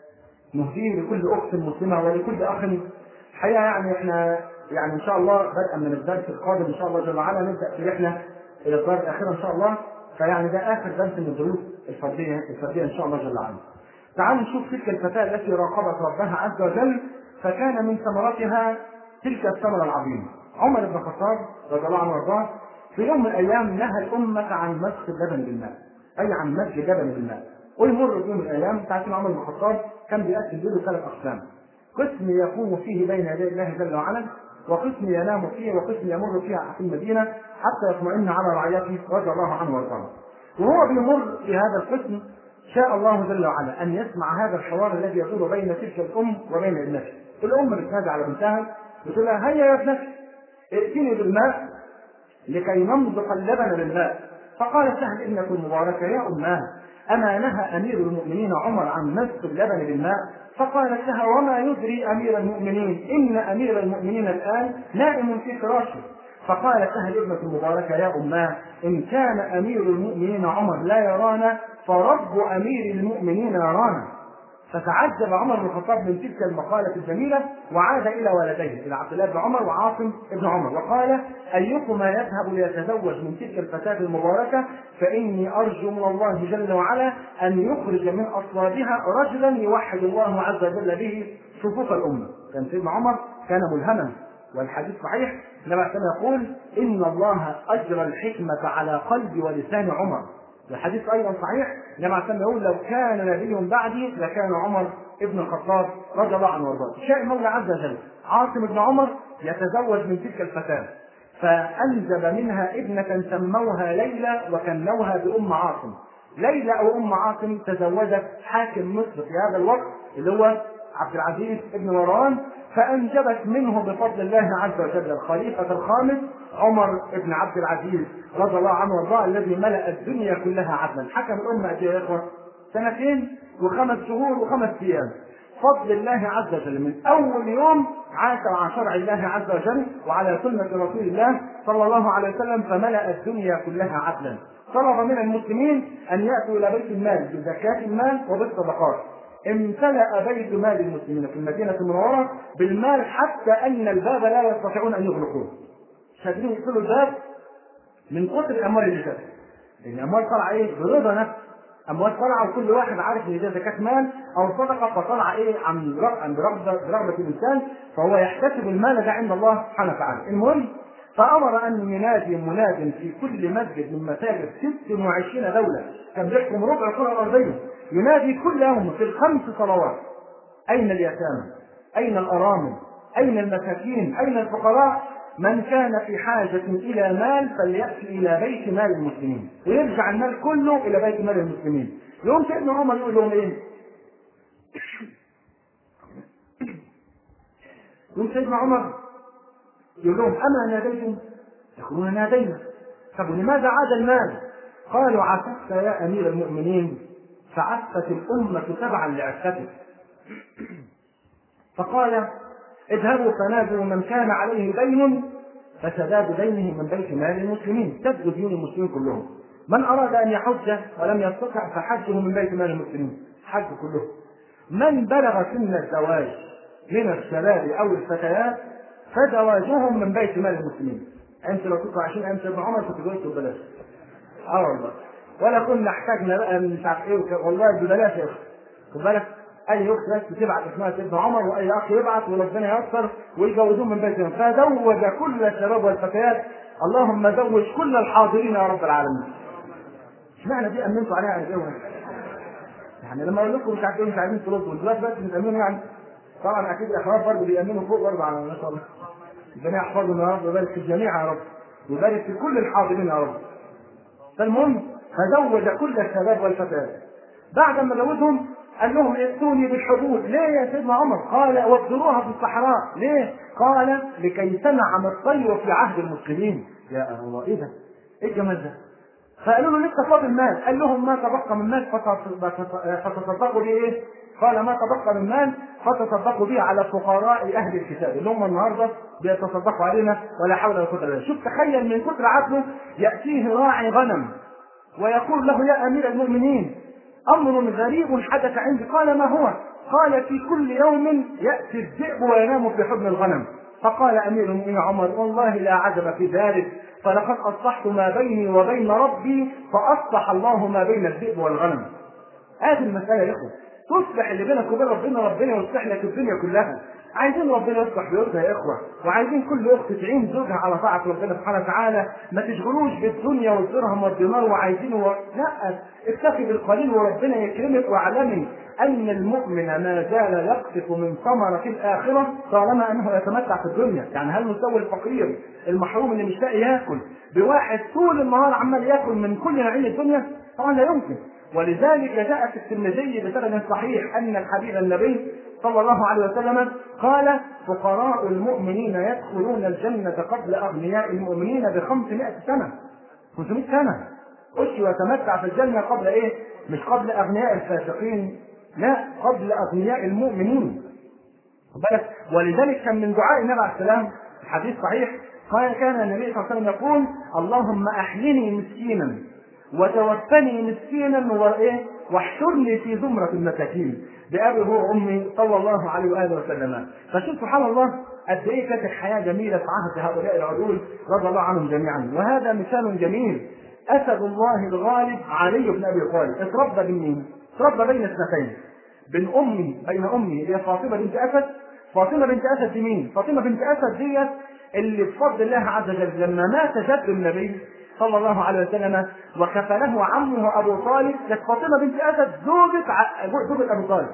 نهديه لكل أخت مسلمة ولكل أخ الحقيقة يعني احنا يعني إن شاء الله بدءا من الدرس القادم إن شاء الله جل وعلا نبدأ في رحلة إلى الدار الأخيرة إن شاء الله فيعني ده اخر درس من الدروس الفرديه الفرديه ان شاء الله جل وعلا. تعالوا نشوف تلك الفتاه التي راقبت ربها عز وجل فكان من ثمرتها تلك الثمره العظيمه. عمر بن الخطاب رضي الله عنه وارضاه في يوم من الايام نهى الامه عن مسح اللبن بالماء. اي عن مزج اللبن بالماء. ويمر في يوم من الايام تعرفين عمر بن الخطاب كان بيقسم له ثلاث اقسام. قسم يقوم فيه بين يدي الله جل وعلا وقسم ينام فيه وقسم يمر فيها في المدينة حتى يطمئن على رعيته رضي الله عنه وارضاه. وهو بيمر في هذا القسم شاء الله جل وعلا أن يسمع هذا الحوار الذي يدور بين تلك الأم وبين ابنتها. الأم بتنادي على بنتها بتقول لها هيا يا ابنتي ائتني بالماء لكي نمضغ اللبن بالماء. فقالت سهل ابنة المباركة يا أماه أما نهى أمير المؤمنين عمر عن مسك اللبن بالماء فقالت لها وما يدري أمير المؤمنين إن أمير المؤمنين الآن نائم في فراشه فقالت سهل ابنة المباركة يا أماه إن كان أمير المؤمنين عمر لا يرانا فرب أمير المؤمنين يرانا فتعجب عمر بن الخطاب من تلك المقالة الجميلة وعاد إلى ولديه إلى عبد الله بن عمر وعاصم بن عمر وقال أيكما يذهب ليتزوج من تلك الفتاة المباركة فإني أرجو من الله جل وعلا أن يخرج من أصلابها رجلا يوحد الله عز وجل به صفوف الأمة كان سيدنا عمر كان ملهما والحديث صحيح النبي عليه يقول إن الله أجرى الحكمة على قلب ولسان عمر الحديث ايضا صحيح النبي عليه الصلاه يقول لو كان نبي بعدي لكان عمر ابن الخطاب رضي الله عنه وارضاه شاء المولى عز وجل عاصم بن عمر يتزوج من تلك الفتاه فانجب منها ابنه سموها ليلى وكنوها بام عاصم ليلى او ام عاصم تزوجت حاكم مصر في هذا الوقت اللي هو عبد العزيز بن مروان فانجبت منه بفضل الله عز وجل الخليفه الخامس عمر بن عبد العزيز رضي الله عنه وارضاه الذي ملا الدنيا كلها عدلا حكم الامه قد يا اخوه سنتين وخمس شهور وخمس ايام فضل الله عز وجل من اول يوم عاش على شرع الله عز وجل وعلى سنه رسول الله صلى الله عليه وسلم فملا الدنيا كلها عدلا طلب من المسلمين ان ياتوا الى بيت المال بزكاه المال وبالصدقات امتلأ بيت مال المسلمين في المدينة المنورة بالمال حتى أن الباب لا يستطيعون أن يغلقوه. مش قادرين يقفلوا الباب من كثر الأموال اللي فاتت. لأن الأموال طالعة إيه؟ برضا نفس. أموال طالعة وكل واحد عارف إن ده زكاة مال أو صدقة فطالعة إيه؟ عن عن برغبة برغبة الإنسان فهو يحتسب المال ده عند الله سبحانه وتعالى. المهم فأمر أن ينادي مناد في كل مسجد من مساجد 26 دولة كان بيحكم ربع الكرة الأرضية ينادي كل يوم في الخمس صلوات أين اليتامى؟ أين الأرامل؟ أين المساكين؟ أين الفقراء؟ من كان في حاجة إلى مال فليأتي إلى بيت مال المسلمين ويرجع المال كله إلى بيت مال المسلمين يوم سيدنا عمر يقول لهم إيه؟ يوم سيدنا عمر يقول لهم اما ناديتم؟ يقولون نادينا طب ولماذا عاد المال؟ قالوا عففت يا امير المؤمنين فعفت الامه تبعا لعفتك فقال اذهبوا فنادوا من كان عليه دين فسداد دينه من بيت مال المسلمين سد ديون المسلمين كلهم من اراد ان يحج ولم يستطع فحجه من بيت مال المسلمين حج كلهم من بلغ سن الزواج من الشباب او الفتيات فزواجهم من بيت مال المسلمين انت لو كنت عايشين ايام سيدنا عمر كنت جوزت ببلاش اه والله ولا كنا احتاجنا بقى مش عارف ايه وك... والله ببلاش يا اخي خد بالك اي اخت بس بتبعت اسمها سيدنا عمر واي اخ يبعت وربنا ييسر ويجوزوهم من بيت المال فزوج كل الشباب والفتيات اللهم زوج كل الحاضرين يا رب العالمين اشمعنى دي امنتوا عليها يعني ايه يعني لما اقول لكم مش عارف ايه مش عايزين تردوا دلوقتي بس بتامنوا يعني طبعا اكيد الاخوات برضه بيامنوا فوق برضه على ما شاء الله ربنا يحفظهم يا رب ويبارك في الجميع يا رب ويبارك في كل الحاضرين يا رب فالمهم فزوج كل الشباب والفتيات بعد ما زوجهم قال لهم ائتوني بالحدود ليه يا سيدنا عمر قال وابذروها في الصحراء ليه قال لكي تنعم الطير في عهد المسلمين يا الله ايه ده ايه الجمال ده فقالوا له لسه فاضل مال قال لهم ما تبقى من مال فتصدقوا به ايه قال ما تبقى من مال فتصدقوا به على فقراء اهل الكتاب اللي هم النهارده بيتصدقوا علينا ولا حول ولا قوه الا بالله شوف تخيل من كثر عدله ياتيه راعي غنم ويقول له يا امير المؤمنين امر غريب حدث عندي قال ما هو قال في كل يوم ياتي الذئب وينام في حضن الغنم فقال امير المؤمنين عمر والله لا عجب في ذلك فلقد اصلحت ما بيني وبين ربي فاصلح الله ما بين الذئب والغنم هذه المساله يا اخوه تصلح اللي بينك وبين ربنا ربنا يصلح لك الدنيا كلها عايزين ربنا يصلح بيوتها يا اخوه وعايزين كل اخت تعين زوجها على طاعه ربنا سبحانه وتعالى ما تشغلوش بالدنيا والدرهم والدينار وعايزين و... لا اكتفي بالقليل وربنا يكرمك واعلمي ان المؤمن ما زال يقطف من ثمره الاخره طالما انه يتمتع في الدنيا يعني هل نسوي الفقير المحروم اللي مش لاقي ياكل بواحد طول النهار عمال ياكل من كل نعيم الدنيا طبعا لا يمكن ولذلك جاء في الترمذي بسند صحيح ان الحبيب النبي صلى الله عليه وسلم قال فقراء المؤمنين يدخلون الجنة قبل أغنياء المؤمنين بخمسمائة سنة 500 سنة خش ويتمتع في الجنة قبل إيه؟ مش قبل أغنياء الفاسقين لا قبل أغنياء المؤمنين بالك ولذلك كان من دعاء النبي عليه السلام حديث صحيح قال كان النبي صلى الله عليه وسلم يقول اللهم أحيني مسكينا وتوفني مسكينا وايه واحشرني في زمرة المساكين بأبي هو أمي صلى الله عليه وآله وسلم فشوف سبحان الله قد إيه كانت الحياة جميلة في عهد هؤلاء العدول رضي الله عنهم جميعا وهذا مثال جميل أسد الله الغالب علي بن أبي طالب اتربى بين مين؟ اتربى بين اثنتين بين أمي بين أمي اللي هي فاطمة بنت أسد فاطمة بنت أسد دي مين؟ فاطمة بنت أسد ديت اللي بفضل الله عز وجل لما مات جد النبي صلى الله عليه وسلم وكفله عمه ابو طالب كانت فاطمه بنت اسد زوجة ع- زوجة ابو طالب.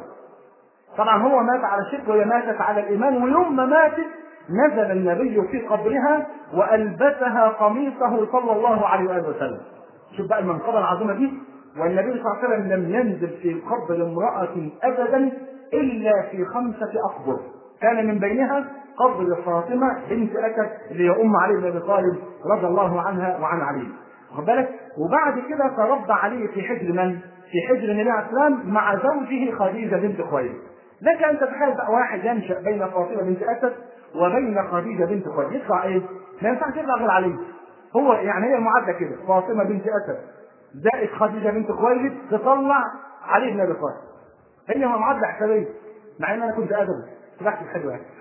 طبعا هو مات على الشرك وهي ماتت على الايمان ويوم ما ماتت نزل النبي في قبرها والبسها قميصه صلى الله عليه واله وسلم. شوف بقى المنقبه العظيمه دي والنبي صلى الله عليه وسلم لم ينزل في قبر امراه ابدا الا في خمسه اقبر. كان من بينها قبر فاطمه بنت اسد اللي هي ام علي بن ابي طالب رضي الله عنها وعن علي. واخد بالك؟ وبعد كده تربى علي في حجر من؟ في حجر النبي عليه السلام مع زوجه خديجه بنت خويلد. لك ان تتخيل بقى واحد ينشا بين فاطمه بنت اسد وبين خديجه بنت خويلد، يطلع ايه؟ ما ينفعش يطلع غير علي. هو يعني هي المعادله كده فاطمه بنت اسد زائد خديجه بنت خويلد تطلع علي بن ابي طالب. هي معادله حسابيه مع ان انا كنت ادبي بحكي حلوه يعني.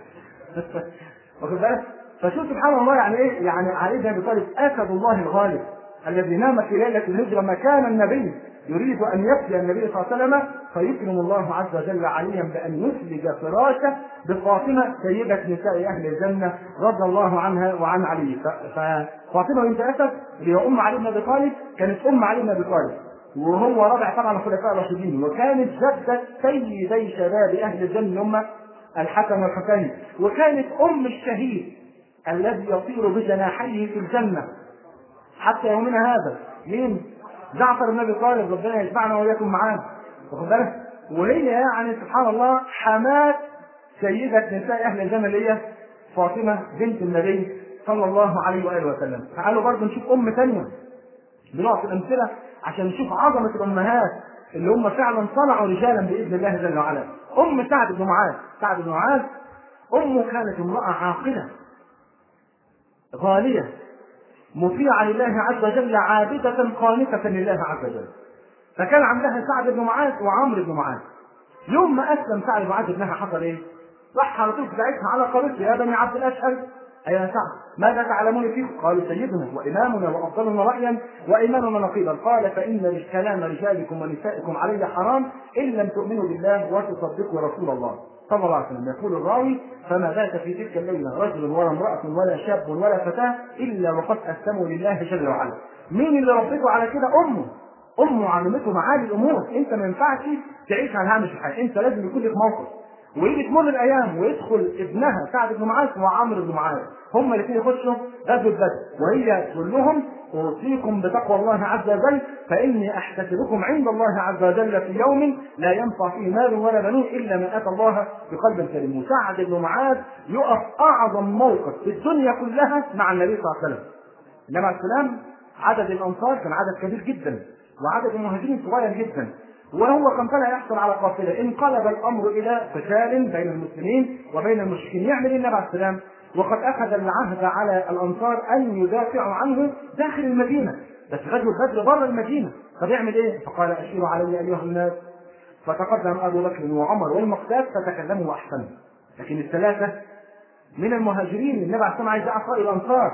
واخد بالك؟ فشوف سبحان الله يعني ايه؟ يعني علي بن ابي طالب اسد الله الغالب الذي نام في ليله الهجره مكان النبي يريد ان يفدي النبي صلى الله عليه وسلم فيكرم الله عز وجل عليا بان يثلج فراشه بفاطمه سيده نساء اهل الجنه رضي الله عنها وعن علي ف- ففاطمه بنت اسد اللي هي ام علي بن ابي طالب كانت ام علي بن ابي طالب وهو رابع طبعا الخلفاء الراشدين وكانت جده سيدي شباب اهل الجنه هم الحسن والحسين وكانت ام الشهيد الذي يطير بجناحيه في الجنه حتى يومنا هذا مين؟ جعفر بن ابي طالب ربنا يجمعنا واياكم معاه واخد بالك؟ وهي يعني سبحان الله حماة سيدة نساء أهل الجنة اللي هي فاطمة بنت النبي صلى الله عليه وآله وسلم تعالوا برضه نشوف أم ثانية بنعطي الأمثلة عشان نشوف عظمة الأمهات اللي هم فعلا صنعوا رجالا بإذن الله جل وعلا أم سعد بن معاذ سعد بن معاذ أمه كانت امرأة عاقلة غالية مطيعة لله عز وجل عابدة قانتة لله عز وجل فكان عندها سعد بن معاذ وعمرو بن معاذ يوم ما اسلم سعد بن معاذ ابنها حصل ايه؟ راح على طول ساعتها على قريته يا بني عبد الاشهر اي يا سعد ماذا تعلمون فيه؟ قالوا سيدنا وامامنا وافضلنا رايا وامامنا نقيبا قال فان كلام رجالكم ونسائكم علي حرام ان لم تؤمنوا بالله وتصدقوا رسول الله صلى الله عليه وسلم يقول الراوي فما بات في تلك الليله رجل ولا امراه ولا شاب ولا فتاه الا وقد اسلموا لله جل وعلا مين اللي ربته على كده امه امه علمته معالي الامور انت ما ينفعش تعيش على هامش الحياه انت لازم يكون لك موقف ويجي تمر الايام ويدخل ابنها سعد بن معاذ وعمرو بن معاذ هما الاثنين يخشوا غزوه بدر وهي تقول لهم اوصيكم بتقوى الله عز وجل فاني احتسبكم عند الله عز وجل في يوم لا ينفع فيه مال ولا بنون الا من اتى الله بقلب سليم وسعد بن معاذ يقف اعظم موقف في الدنيا كلها مع النبي صلى الله عليه وسلم النبي عليه السلام عدد الانصار كان عدد كبير جدا وعدد المهاجرين صغير جدا وهو كان طالع يحصل على قافله انقلب الامر الى قتال بين المسلمين وبين المشركين يعمل ايه النبي عليه السلام وقد اخذ العهد على الانصار ان يدافعوا عنه داخل المدينه بس غزوه بدر بره المدينه طب يعمل ايه؟ فقال اشيروا علي ايها الناس فتقدم ابو بكر وعمر والمقداد فتكلموا واحسنوا لكن الثلاثه من المهاجرين النبي عليه السلام عايز يعصى الانصار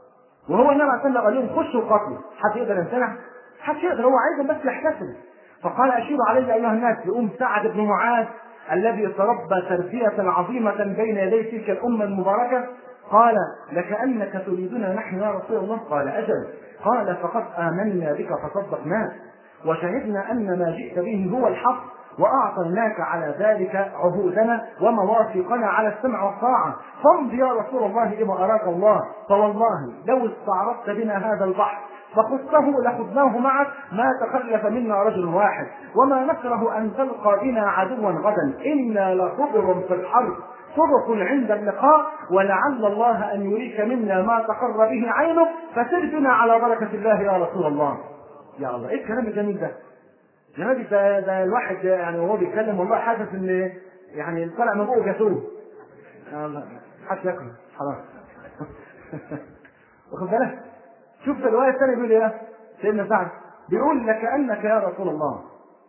وهو النبي عليه السلام قال لهم خشوا قاتلوا حد يقدر يمتنع؟ حدش يقدر هو عايزهم بس يحتسبوا فقال اشيروا علي ايها الناس يقوم سعد بن معاذ الذي تربى تربية عظيمة بين يدي تلك الأمة المباركة قال لكأنك تريدنا نحن يا رسول الله قال أجل قال فقد آمنا بك فصدقناك وشهدنا أن ما جئت به هو الحق وأعطيناك على ذلك عهودنا ومواثيقنا على السمع والطاعة فامض يا رسول الله لما أراك الله فوالله لو استعرضت بنا هذا البحر فخذته لخذناه معك ما تخلف منا رجل واحد وما نكره أن تلقى بنا عدوا غدا إنا لصبر في الحرب صدق عند اللقاء ولعل الله أن يريك منا ما تقر به عينك فسر بنا على بركة الله يا رسول الله يا الله ايه الكلام الجميل ده يا راجل ده, ده الواحد يعني وهو بيتكلم والله حاسس ان يعني طلع من بقه جاتوه يا الله حتى ياكل خلاص واخد بالك شوف الروايه الثانيه بيقول ايه سيدنا سعد بيقول لكانك يا رسول الله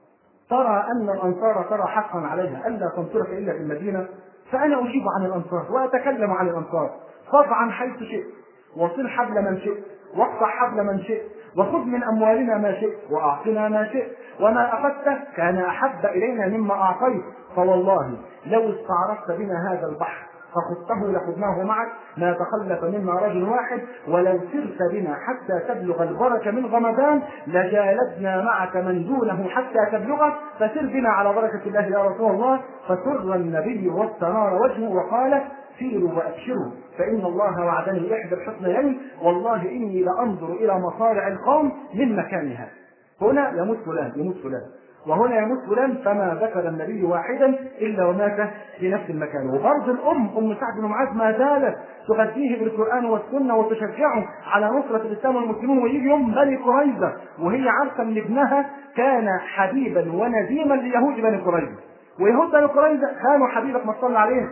ترى ان الانصار ترى حقا عليها الا تنصرك الا في المدينه فانا اجيب عن الانصار واتكلم عن الانصار فافعل حيث شئت وصل حبل من شئت واقطع حبل من شئت وخذ من اموالنا ما شئت واعطنا ما شئت وما اخذته كان احب الينا مما اعطيت فوالله لو استعرضت بنا هذا البحر فخذته لخذناه معك ما تخلف منا رجل واحد ولو سرت بنا حتى تبلغ البركة من غمدان لجالدنا معك من دونه حتى تبلغه فسر بنا على بركة الله يا رسول الله فسر النبي واستنار وجهه وقال سيروا وابشروا فان الله وعدني احدى الحسنيين والله اني لانظر الى مصارع القوم من مكانها هنا يموت فلان يموت فلان وهنا يموت فلان فما ذكر النبي واحدا الا ومات في نفس المكان وبرضه الام ام سعد بن معاذ ما زالت تغذيه بالقران والسنه وتشجعه على نصره الاسلام والمسلمين ويجي يوم بني قريظه وهي عارفه ان ابنها كان حبيبا ونديما ليهود بني قريظه ويهود بني قريظه كانوا حبيبك ما صلى عليه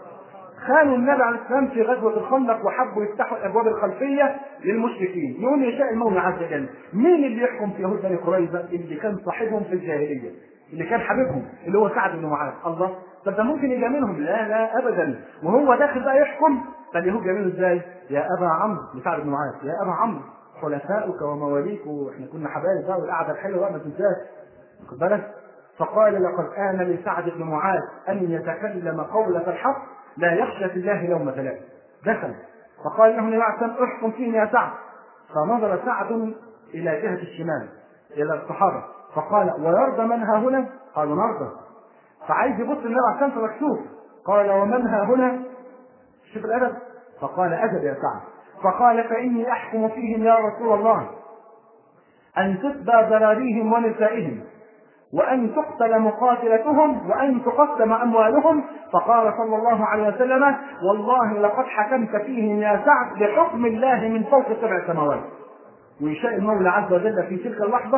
خانوا النبي عليه السلام في غزوة الخندق وحبوا يفتحوا الأبواب الخلفية للمشركين يقول يشاء المولى عز وجل مين اللي يحكم في يهود بني قريظة اللي كان صاحبهم في الجاهلية اللي كان حبيبهم اللي هو سعد بن معاذ الله طب ده ممكن يجاملهم لا لا ابدا وهو داخل بقى يحكم فاليهود جاملوا ازاي يا ابا عمرو لسعد بن معاذ يا ابا عمرو حلفاؤك ومواليك واحنا كنا حبايب بقى والقعده الحلوه بقى ما تنساش واخد بالك فقال لقد آن لسعد بن معاذ أن يتكلم قولة الحق لا يخشى في الله لومة لائم دخل فقال له النبي عليه احكم فيني يا سعد فنظر سعد إلى جهة الشمال إلى الصحابة فقال ويرضى من ها هنا؟ قالوا نرضى فعايز يبص النبي عليه الصلاة مكشوف قال ومن ها هنا؟ شوف الأدب فقال أجب يا سعد فقال فإني أحكم فيهم يا رسول الله أن تتبع ذراريهم ونسائهم وأن تقتل مقاتلتهم وأن تقسم أموالهم فقال صلى الله عليه وسلم والله لقد حكمت فيهم يا سعد بحكم الله من فوق سبع سماوات ويشاء المولى عز وجل في تلك اللحظة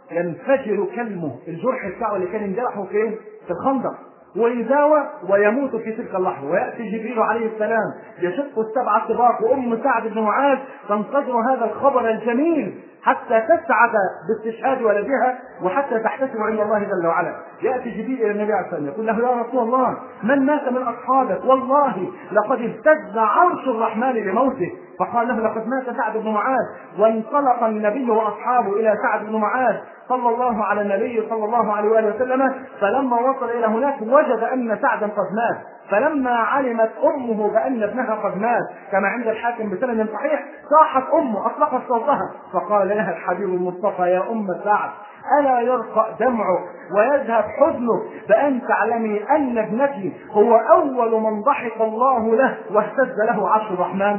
ينفجر كلمه الجرح بتاعه اللي كان انجرحه فين؟ في الخندق ويداوى ويموت في تلك اللحظة ويأتي جبريل عليه السلام يشق السبع الطباق وأم سعد بن معاذ تنتظر هذا الخبر الجميل حتى تسعد باستشهاد ولدها وحتى تحتسب عند الله جل وعلا ياتي جبريل الى النبي عليه الصلاه والسلام يقول له يا رسول الله من مات من اصحابك والله لقد اهتز عرش الرحمن لموته فقال له لقد مات سعد بن معاذ وانطلق النبي واصحابه الى سعد بن معاذ صلى الله على النبي صلى الله عليه واله وسلم فلما وصل الى هناك وجد ان سعدا قد مات فلما علمت امه بان ابنها قد مات كما عند الحاكم بسند صحيح صاحت امه اطلقت صوتها فقال لها الحبيب المصطفى يا ام سعد الا يرقى دمعك ويذهب حزنك بان تعلمي ان ابنك هو اول من ضحك الله له واهتز له عرش الرحمن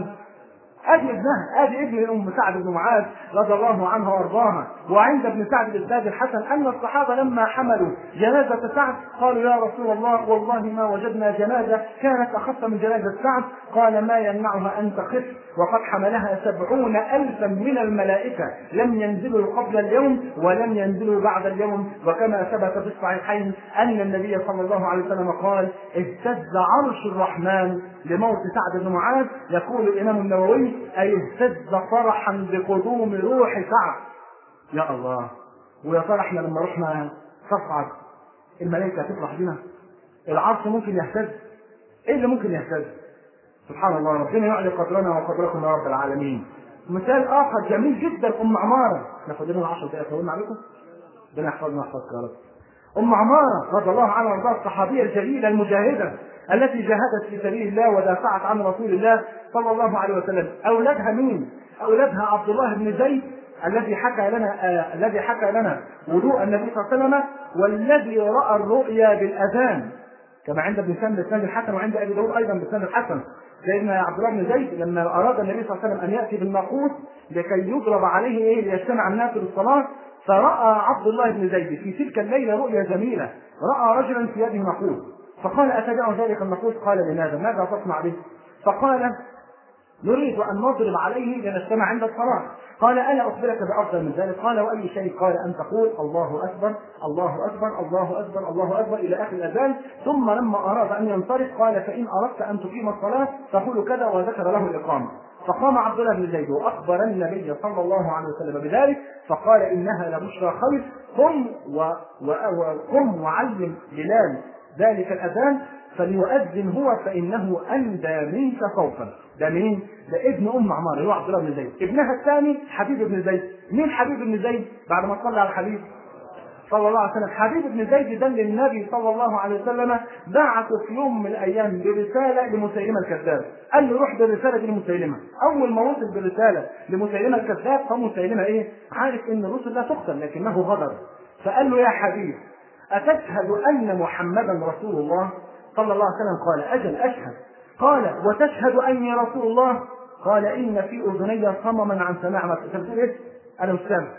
ادي ابنها ادي ابن ام سعد بن معاذ رضي الله عنها وارضاها وعند ابن سعد الاسناد الحسن ان الصحابه لما حملوا جنازه سعد قالوا يا رسول الله والله ما وجدنا جنازه كانت اخف من جنازه سعد قال ما يمنعها ان تخف وقد حملها سبعون الفا من الملائكه لم ينزلوا قبل اليوم ولم ينزلوا بعد اليوم وكما ثبت في الصحيحين ان النبي صلى الله عليه وسلم قال اهتز عرش الرحمن لموت سعد بن معاذ يقول الامام النووي أي اهتز فرحا بقدوم روح سعد يا الله ويا ترى احنا لما رحنا صفعت الملائكة تفرح بنا العرش ممكن يهتز ايه اللي ممكن يهتز سبحان الله ربنا يعلي قدرنا وقدركم يا رب العالمين مثال اخر جميل جدا ام عماره ناخد لنا 10 دقائق طولنا عليكم ربنا يحفظنا ويحفظك يا رب ام عماره رضي الله عنها وارضاها الصحابيه الجليله المجاهده التي جاهدت في سبيل الله ودافعت عن رسول الله صلى الله عليه وسلم اولادها مين اولادها عبد الله بن زيد الذي حكى لنا آه الذي حكى لنا وضوء النبي صلى الله عليه وسلم والذي راى الرؤيا بالاذان كما عند ابن سند الاسناد الحسن وعند ابي داود ايضا بالسند الحسن سيدنا عبد الله بن زيد لما اراد النبي صلى الله عليه وسلم ان ياتي بالناقوس لكي يضرب عليه ايه ليجتمع الناس للصلاه فراى عبد الله بن زيد في تلك الليله رؤيا جميله راى رجلا في يده ناقوس فقال اتبع ذلك الناقوس قال لماذا؟ ماذا تصنع به؟ فقال نريد ان نضرب عليه لنجتمع عند الصلاه قال انا اخبرك بافضل من ذلك قال واي شيء قال ان تقول الله اكبر الله اكبر الله اكبر الله اكبر الى اخر الاذان ثم لما اراد ان ينصرف قال فان اردت ان تقيم الصلاه تقول كذا وذكر له الاقامه فقام عبد الله بن زيد واخبر النبي صلى الله عليه وسلم بذلك فقال انها لبشرى خير قم و... و... وقم وعلم بلال ذلك الاذان فليؤذن هو فانه اندى منك صوتا ده مين؟ ده ابن ام عمار اللي هو عبد الله بن زيد ابنها الثاني حبيب بن زيد مين حبيب بن زيد بعد ما صلى على الحبيب صلى الله عليه وسلم حبيب بن زيد ده للنبي صلى الله عليه وسلم بعثه في يوم من الايام برساله لمسيلمه الكذاب قال له روح بالرساله دي لمسيلمه اول ما وصل بالرساله لمسيلمه الكذاب فمسيلمه ايه عارف ان الرسل لا تقتل لكنه غدر فقال له يا حبيب اتشهد ان محمدا رسول الله صلى الله عليه وسلم قال اجل اشهد قال وتشهد اني رسول الله قال ان في اذني صمما عن سماع ما تقول ايه؟ انا مش سامع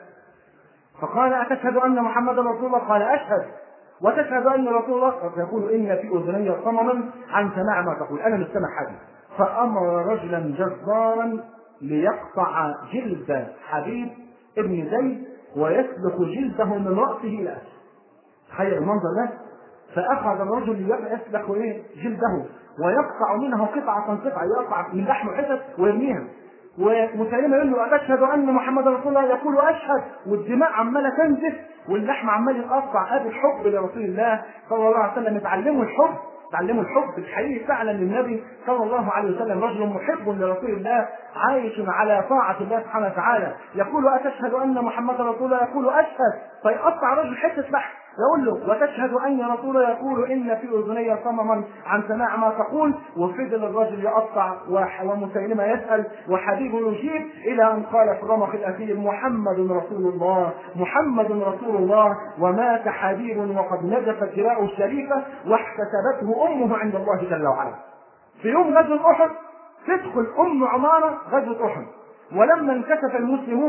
فقال اتشهد ان محمدا رسول الله قال اشهد وتشهد اني رسول الله فيقول ان في اذني صمما عن سماع ما تقول انا مش سامع حاجه فامر رجلا جزارا ليقطع جلد حبيب ابن زيد ويسلخ جلده من راسه الى اسفل تخيل المنظر ده فاخذ الرجل يسلخ ايه جلده ويقطع منه قطعة قطعة يقطع من لحمه حتت ويرميها ومسيلمة يقول له أشهد أن محمد رسول الله يقول أشهد والدماء عمالة تنزف واللحم عمال يتقطع هذا الحب لرسول الله صلى الله عليه وسلم اتعلموا الحب تعلموا الحب الحقيقي فعلا للنبي صلى الله عليه وسلم رجل محب لرسول الله عايش على طاعة الله سبحانه وتعالى يقول أتشهد أن محمد رسول الله يقول أشهد فيقطع رجل حتة لحم يقول له وتشهد أن رسول يقول إن في أذني صمما عن سماع ما تقول وفضل الرجل يقطع ومسيلمة يسأل وحبيب يجيب إلى أن قال في الرمق الأخير محمد رسول الله محمد رسول الله ومات حبيب وقد نزفت ذراعه الشريفة واحتسبته أمه عند الله جل وعلا في يوم غزوة أحد تدخل أم عمارة غزوة أحد ولما انكشف المسلمون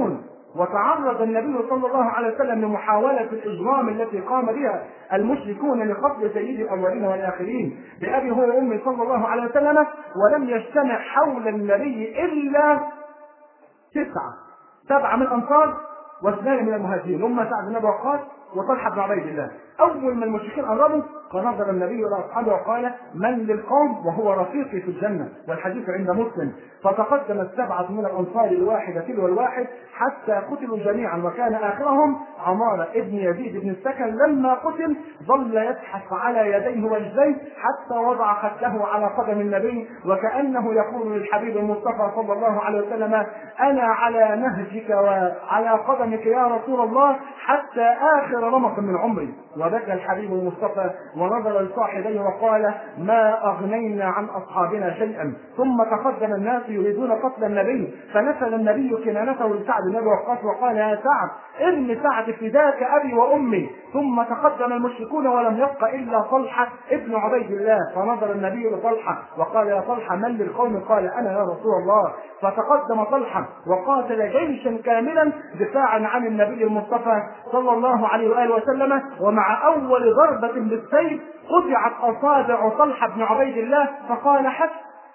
وتعرض النبي صلى الله عليه وسلم لمحاولة الإجرام التي قام بها المشركون لقتل سيد الأولين والآخرين بأبي هو وأمي صلى الله عليه وسلم ولم يجتمع حول النبي إلا تسعة سبعة من الأنصار واثنان من المهاجرين هم سعد بن وقاص وطلحة بن عبيد الله أول ما المشركين قربوا فنظر النبي إلى أصحابه وقال من للقوم وهو رفيقي في الجنة والحديث عند مسلم فتقدم السبعة من الأنصار الواحد تلو الواحد حتى قتلوا جميعا وكان آخرهم عمارة ابن يزيد بن السكن لما قتل ظل يزحف على يديه ورجليه حتى وضع خده على قدم النبي وكأنه يقول للحبيب المصطفى صلى الله عليه وسلم أنا على نهجك وعلى قدمك يا رسول الله حتى آخر رمق من عمري وبكى الحبيب المصطفى ونظر لصاحبيه وقال ما أغنينا عن أصحابنا شيئا ثم تقدم الناس يريدون قتل النبي فنسل النبي كنانته لسعد بن وقاص وقال يا سعد ارم سعد فداك أبي وأمي ثم تقدم المشركون ولم يبق إلا طلحة ابن عبيد الله فنظر النبي لطلحة وقال يا طلحة من للقوم قال أنا يا رسول الله فتقدم طلحة وقاتل جيشا كاملا دفاعا عن النبي المصطفى صلى الله عليه وآله وسلم ومع أول ضربة بالسيف قطعت أصابع طلحة بن عبيد الله فقال حسب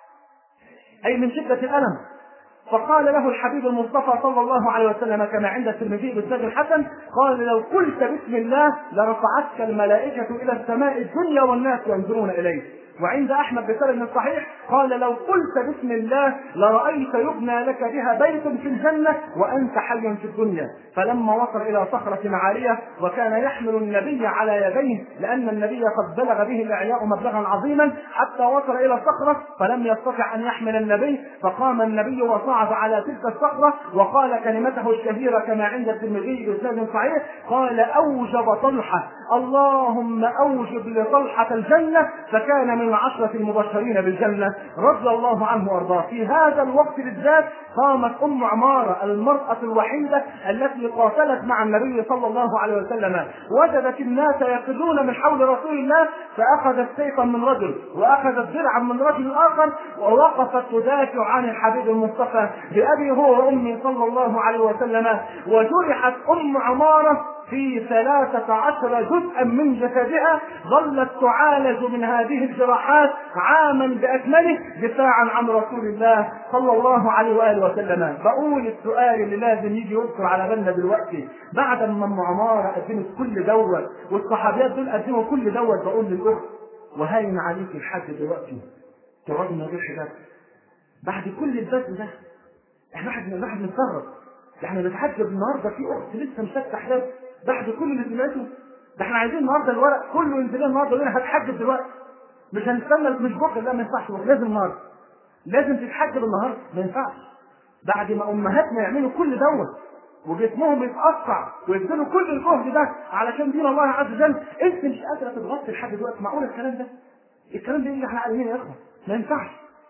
أي من شدة الألم فقال له الحبيب المصطفى صلى الله عليه وسلم كما عند الترمذي بإسناد الحسن قال لو قلت بسم الله لرفعتك الملائكة إلى السماء الدنيا والناس ينظرون إليك وعند احمد بسند صحيح قال لو قلت بسم الله لرايت يبنى لك بها بيت في الجنه وانت حي في الدنيا فلما وصل الى صخره عاليه وكان يحمل النبي على يديه لان النبي قد بلغ به الاعياء مبلغا عظيما حتى وصل الى الصخره فلم يستطع ان يحمل النبي فقام النبي وصعد على تلك الصخره وقال كلمته الشهيره كما عند الترمذي باسناد صحيح قال اوجب طلحه اللهم اوجب لطلحه الجنه فكان من العشرة المبشرين بالجنة رضي الله عنه وارضاه في هذا الوقت بالذات قامت ام عمارة المرأة الوحيدة التي قاتلت مع النبي صلى الله عليه وسلم وجدت الناس يقضون من حول رسول الله فاخذت سيفا من رجل واخذت درعا من رجل اخر ووقفت تدافع عن الحبيب المصطفى بابي هو وامي صلى الله عليه وسلم وجرحت ام عمارة في ثلاثة عشر جزءا من جسدها ظلت تعالج من هذه الجراحات عاما بأكمله دفاعا عن رسول الله صلى الله عليه وآله وسلم بقول السؤال اللي لازم يجي يذكر على بالنا دلوقتي بعد ما ام عمارة قدمت كل دوت والصحابيات دول قدموا كل دوت بقول للأخت وهاين عليك لحد دلوقتي تقعدي من غير حجاب بعد كل البذل ده احنا واحد من واحد مستغرب احنا بنتحجب النهارده في اخت لسه مسكت حجاب بعد كل اللي سمعته ده احنا عايزين النهارده الورق كله ينزل لنا النهارده يقول هتحجب دلوقتي مش هنستنى مش بكره لا ما ينفعش بكره لازم النهارده لازم تتحجب النهارده ما ينفعش بعد ما امهاتنا يعملوا كل دوت وجسمهم يتقطع ويبذلوا كل الجهد ده علشان دين الله عز وجل انت مش قادره تتغطي لحد دلوقتي معقول الكلام ده؟ الكلام ده اللي احنا عايزينه يا اخوان ما ينفعش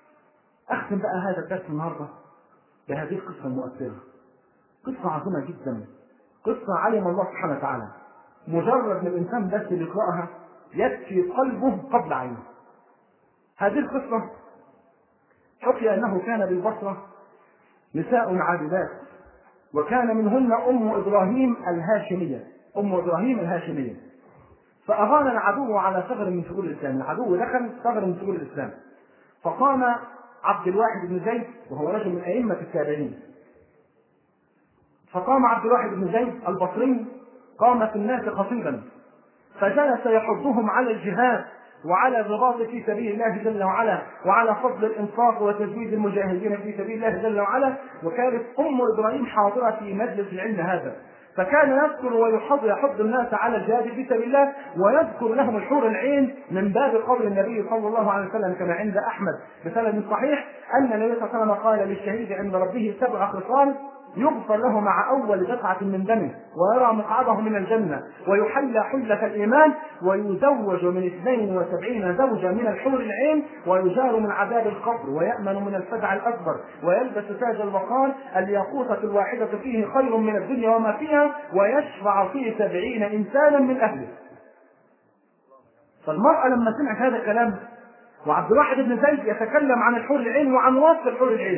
اختم بقى هذا الدرس النهارده بهذه القصه المؤثره قصه عظيمه جدا قصة علم الله سبحانه وتعالى مجرد من الإنسان بس يقرأها يكفي قلبه قبل عينه هذه القصة حكي أنه كان بالبصرة نساء عابدات وكان منهن أم إبراهيم الهاشمية أم إبراهيم الهاشمية فأغان العدو على ثغر من ثغور الإسلام العدو دخل ثغر من ثغور الإسلام فقام عبد الواحد بن زيد وهو رجل من أئمة التابعين فقام عبد الواحد بن زيد البصري قام في الناس خطيبا فجلس يحضهم على الجهاد وعلى الرباط في سبيل الله جل وعلا وعلى فضل الانفاق وتزويد المجاهدين في سبيل الله جل وعلا وكانت ام ابراهيم حاضره في مجلس العلم هذا فكان يذكر ويحض يحض الناس على الجهاد في سبيل الله ويذكر لهم الحور العين من باب قول النبي صلى الله عليه وسلم كما عند احمد بسند صحيح ان النبي صلى الله عليه وسلم قال للشهيد عند ربه سبع خصال يغفر له مع أول دفعة من دمه ويرى مقعده من الجنة ويحلى حلة الإيمان ويزوج من 72 زوجة من الحور العين ويجار من عذاب القبر ويأمن من الفزع الأكبر ويلبس تاج الوقار الياقوتة الواحدة فيه خير من الدنيا وما فيها ويشفع فيه سبعين إنسانا من أهله فالمرأة لما سمعت هذا الكلام وعبد الواحد بن زيد يتكلم عن الحور العين وعن وصف الحور العين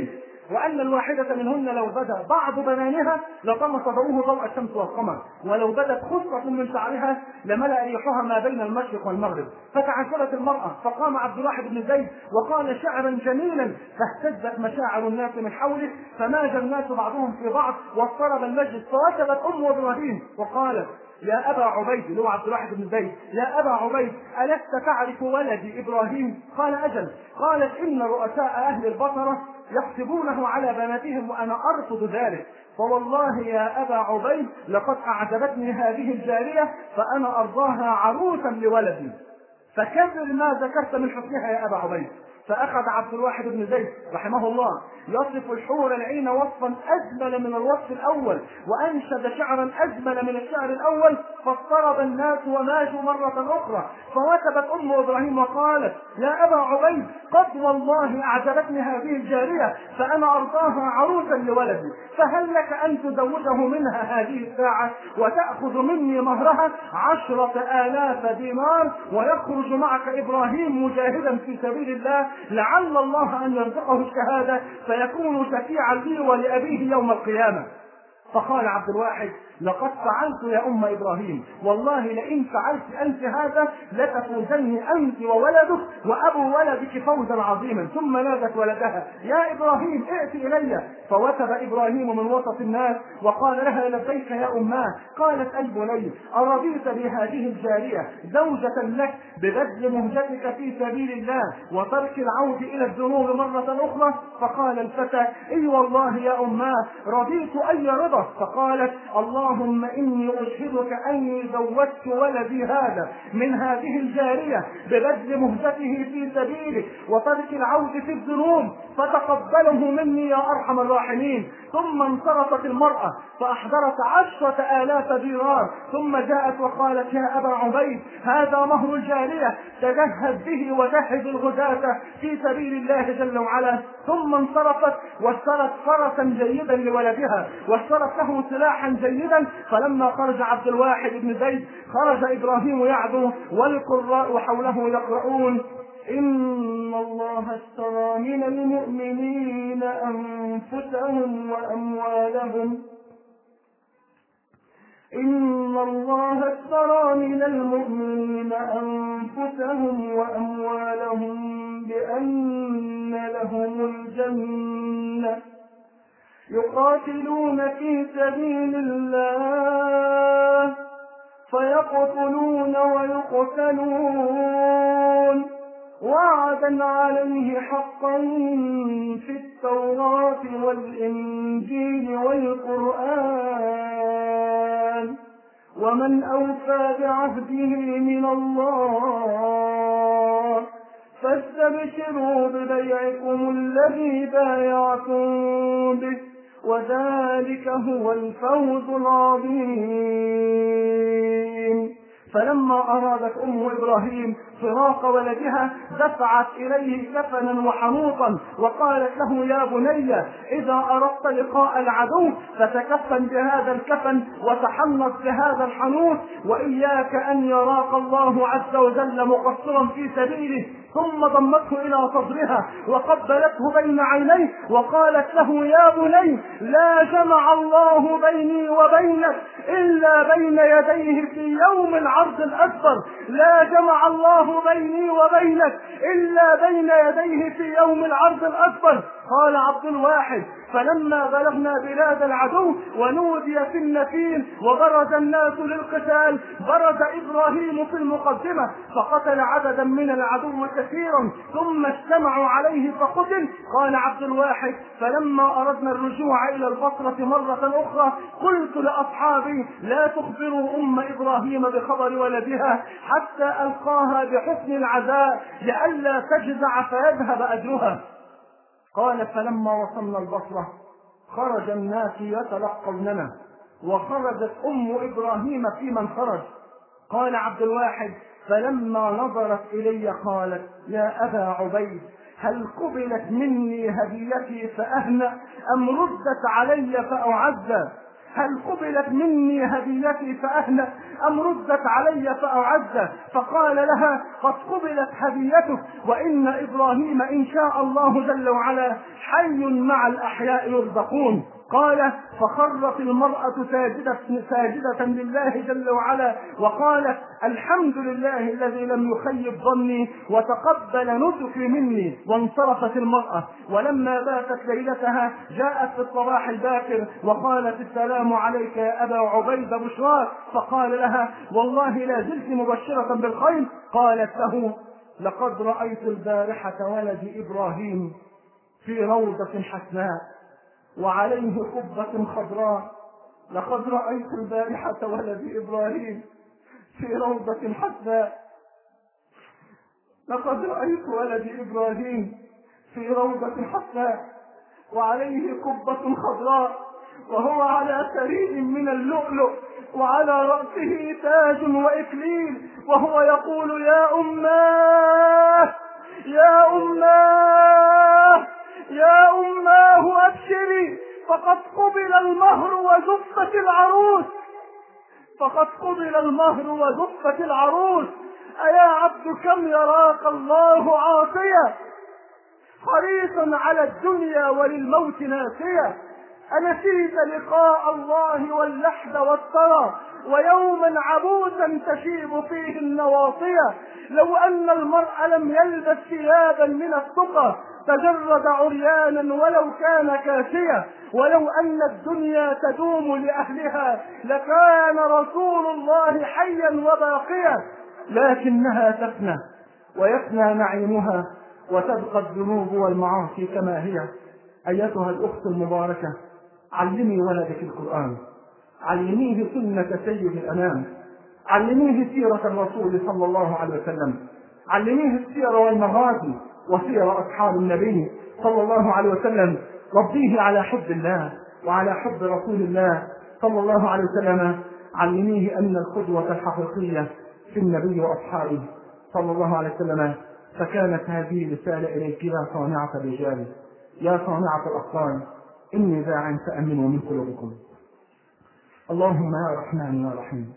وأن الواحدة منهن لو بدا بعض بنانها لطمس ضوءه ضوء الشمس والقمر ولو بدت خصلة من شعرها لملأ ريحها ما بين المشرق والمغرب فتعجبت المرأة فقام عبد الواحد بن زيد وقال شعرا جميلا فاهتزت مشاعر الناس من حوله فماج الناس بعضهم في بعض واضطرب المجلس فوثبت أم إبراهيم وقالت يا أبا عبيد اللي هو عبد الواحد بن زيد يا أبا عبيد ألست تعرف ولدي إبراهيم قال أجل قالت إن رؤساء أهل البصرة يحسبونه على بناتهم وأنا أرفض ذلك فوالله يا أبا عبيد لقد أعجبتني هذه الجارية فأنا أرضاها عروسا لولدي فكرر ما ذكرت من حسنها يا أبا عبيد فأخذ عبد الواحد بن زيد رحمه الله يصف الحور العين وصفا أجمل من الوصف الأول وأنشد شعرا أجمل من الشعر الأول فاضطرب الناس وماجوا مرة أخرى فوثبت أم إبراهيم وقالت يا أبا عبيد قد والله أعجبتني هذه الجارية فأنا أرضاها عروسا لولدي فهل لك أن تزوجه منها هذه الساعة وتأخذ مني مهرها عشرة آلاف دينار ويخرج معك إبراهيم مجاهدا في سبيل الله لعل الله أن يرزقه الشهادة فيكون شفيعا لي ولأبيه يوم القيامة فقال عبد الواحد لقد فعلت يا ام ابراهيم والله لئن فعلت انت هذا لتفوزن انت وولدك وابو ولدك فوزا عظيما ثم نادت ولدها يا ابراهيم ائت الي فوثب ابراهيم من وسط الناس وقال لها لبيك يا اماه قالت اي بني ارضيت بهذه الجاريه زوجه لك ببذل مهجتك في سبيل الله وترك العود الى الذنوب مره اخرى فقال الفتى اي والله يا اماه رضيت اي رضا فقالت الله اللهم إني أشهدك أني زوجت ولدي هذا من هذه الجارية ببذل مهجته في سبيلك وترك العود في الذنوب فتقبله مني يا أرحم الراحمين ثم انصرفت المرأة فأحضرت عشرة آلاف دينار ثم جاءت وقالت يا أبا عبيد هذا مهر الجارية تجهز به وجهز الغداة في سبيل الله جل وعلا ثم انصرفت واشترت فرسا جيدا لولدها واشترت له سلاحا جيدا فلما خرج عبد الواحد بن زيد خرج ابراهيم يعدو والقراء حوله يقرؤون إن الله اشترى من المؤمنين أنفسهم وأموالهم إن الله اشترى من المؤمنين أنفسهم وأموالهم بأن لهم الجنة يقاتلون في سبيل الله فيقتلون ويقتلون وعدا عليه حقا في التوراة والإنجيل والقرآن ومن أوفى بعهده من الله فاستبشروا ببيعكم الذي بايعتم به وذلك هو الفوز العظيم فلما أرادت أم إبراهيم فراق ولدها دفعت إليه كفنا وحنوطا وقالت له يا بني إذا أردت لقاء العدو فتكفن بهذا الكفن وتحنط بهذا الحنوط وإياك أن يراك الله عز وجل مقصرا في سبيله ثم ضمته إلى صدرها وقبلته بين عينيه وقالت له يا بني لا جمع الله بيني وبينك إلا بين يديه في يوم العرض الأكبر لا جمع الله بيني وبينك إلا بين يديه في يوم العرض الأكبر قال عبد الواحد فلما بلغنا بلاد العدو ونودي في النفيل وبرز الناس للقتال برز ابراهيم في المقدمه فقتل عددا من العدو كثيرا ثم اجتمعوا عليه فقتل قال عبد الواحد فلما اردنا الرجوع الى البصره مره اخرى قلت لاصحابي لا تخبروا ام ابراهيم بخبر ولدها حتى القاها بحسن العزاء لئلا تجزع فيذهب اجرها قال فلما وصلنا البصرة خرج الناس يتلقوننا وخرجت أم إبراهيم في من خرج قال عبد الواحد فلما نظرت إلي قالت يا أبا عبيد هل قبلت مني هديتي فأهنأ أم ردت علي فأعزى هل قبلت مني هديتي فأهنأ أم ردت علي فأعز فقال لها قد قبلت هديتك وإن إبراهيم إن شاء الله جل وعلا حي مع الأحياء يرزقون قال فخرت المرأة ساجدة, ساجدة لله جل وعلا وقالت الحمد لله الذي لم يخيب ظني وتقبل نسكي مني وانصرفت المرأة ولما باتت ليلتها جاءت في الصباح الباكر وقالت السلام عليك يا أبا عبيد بشراك فقال لها والله لا زلت مبشرة بالخير قالت له لقد رأيت البارحة ولدي إبراهيم في روضة حسناء وعليه قبة خضراء لقد رأيت البارحة ولدي إبراهيم في روضة حسناء لقد رأيت ولدي إبراهيم في روضة حسناء وعليه قبة خضراء وهو على سرير من اللؤلؤ وعلى رأسه تاج وإكليل وهو يقول يا أماه يا أماه يا أماه أبشري فقد قبل المهر وزفت العروس فقد قبل المهر وزفت العروس أيا عبد كم يراك الله عاصيا حريصا على الدنيا وللموت ناسيا أنسيت لقاء الله واللحد والثرى ويوما عبوسا تشيب فيه النواصية لو أن المرء لم يلبس ثيابا من التقى تجرد عريانا ولو كان كاسيا ولو أن الدنيا تدوم لأهلها لكان رسول الله حيا وباقيا لكنها تفنى ويفنى نعيمها وتبقى الذنوب والمعاصي كما هي أيتها الأخت المباركة علمي ولدك القرآن علميه سنة سيد الأنام علميه سيرة الرسول صلى الله عليه وسلم علميه السير والمغازي وسير أصحاب النبي صلى الله عليه وسلم ربيه على حب الله وعلى حب رسول الله صلى الله عليه وسلم علميه أن القدوة الحقيقية في النبي وأصحابه صلى الله عليه وسلم فكانت هذه رسالة إليك يا صانعة الرجال يا صانعة الأطفال إني داع فأمنوا من قلوبكم اللهم يا رحمن يا رحيم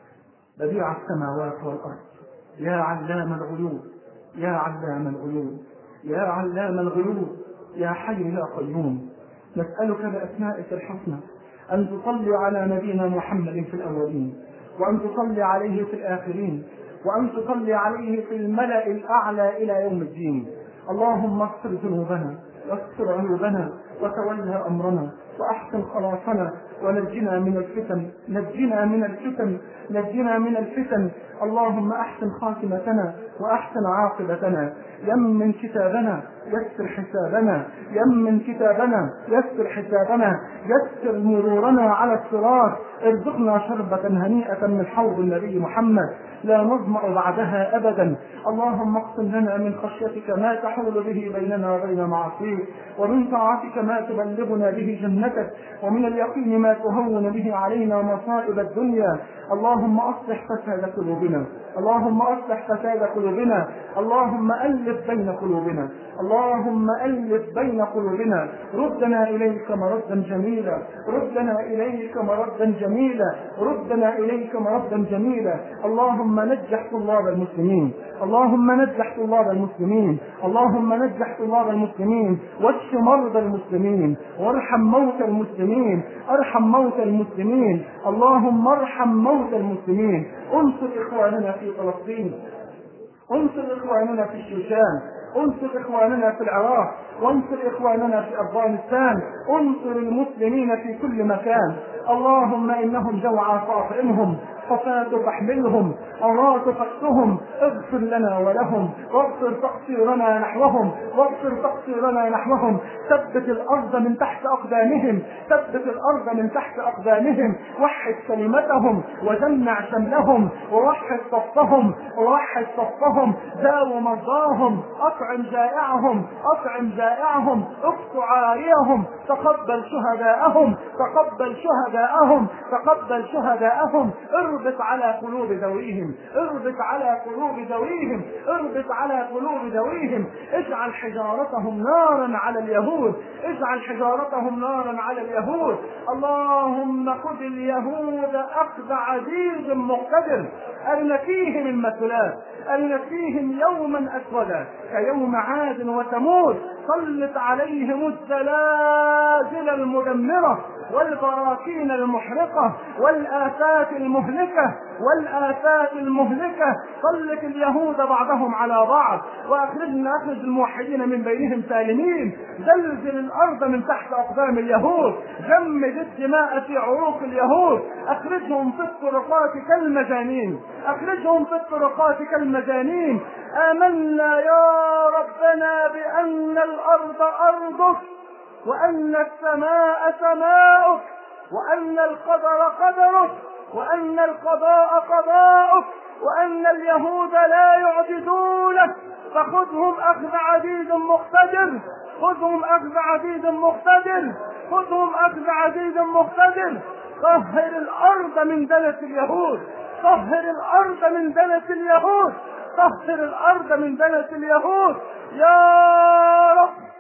بديع السماوات والأرض يا علام الغيوب يا علام الغيوب يا علام الغيوب يا حي يا قيوم نسألك بأسمائك الحسنى أن تصلي على نبينا محمد في الأولين وأن تصلي عليه في الآخرين وأن تصلي عليه في الملأ الأعلى إلى يوم الدين اللهم اغفر ذنوبنا واستر عيوبنا وتولى أمرنا وأحسن خلاصنا ونجنا من الفتن نجنا من الفتن نجنا من الفتن اللهم أحسن خاتمتنا وأحسن عاقبتنا يمن كتابنا يسر حسابنا يمن كتابنا يسر حسابنا يسر مرورنا على الصراط ارزقنا شربة هنيئة من حوض النبي محمد لا نظمأ بعدها أبدا اللهم اقسم لنا من خشيتك ما تحول به بيننا وبين معصيك ومن طاعتك ما تبلغنا به جنتك ومن اليقين ما تهون به علينا مصائب الدنيا اللهم أصلح فساد قلوبنا اللهم أصلح فساد قلوبنا اللهم ألف بين قلوبنا اللهم ألف بين قلوبنا ردنا إليك مردا جميلا ردنا إليك مردا جميلا ردنا إليك مردا جميلا اللهم نجح طلاب المسلمين اللهم نجح طلاب المسلمين اللهم نجح طلاب المسلمين واشف مرضى المسلمين وارحم موتى المسلمين ارحم موتى المسلمين اللهم ارحم موتى المسلمين انصر اخواننا في فلسطين انصر اخواننا في الشيشان انصر اخواننا في العراق وانصر اخواننا في افغانستان انصر المسلمين في كل مكان اللهم انهم جوعى فاطعمهم حفاة فاحملهم عراة فاكسهم اغفر لنا ولهم واغفر تقصيرنا نحوهم واغفر تقصيرنا نحوهم ثبت الارض من تحت اقدامهم ثبت الارض من تحت اقدامهم وحد كلمتهم وجمع شملهم ووحد صفهم ووحد صفهم داو مرضاهم اطعم جائعهم اطعم جائعهم اقص عاريهم تقبل شهداءهم تقبل شهداءهم تقبل شهداءهم اربط على قلوب ذويهم اربط على قلوب ذويهم اربط على قلوب ذويهم اجعل حجارتهم نارا على اليهود اجعل حجارتهم نارا على اليهود اللهم خذ اليهود اخذ عزيز مقتدر ارنا فيهم المثلات ارنا فيهم يوما اسودا كيوم عاد وثمود سلط عليهم الزلازل المدمره والبراكين المحرقة والآفات المهلكة والآفات المهلكة سلط اليهود بعضهم على بعض وأخرجنا أخرج الموحدين من بينهم سالمين زلزل الأرض من تحت أقدام اليهود جمد الدماء في عروق اليهود أخرجهم في الطرقات كالمجانين أخرجهم في الطرقات كالمجانين آمنا يا ربنا بأن الأرض أرضك وأن السماء سماؤك وأن القدر قدرك وأن القضاء قضاؤك وأن اليهود لا يعجزونك فخذهم أخذ عزيز مقتدر خذهم أخذ عزيز مقتدر خذهم أخذ عزيز مقتدر طهر الأرض من دنس اليهود طهر الأرض من دنس اليهود طهر الأرض من دنس اليهود يا رب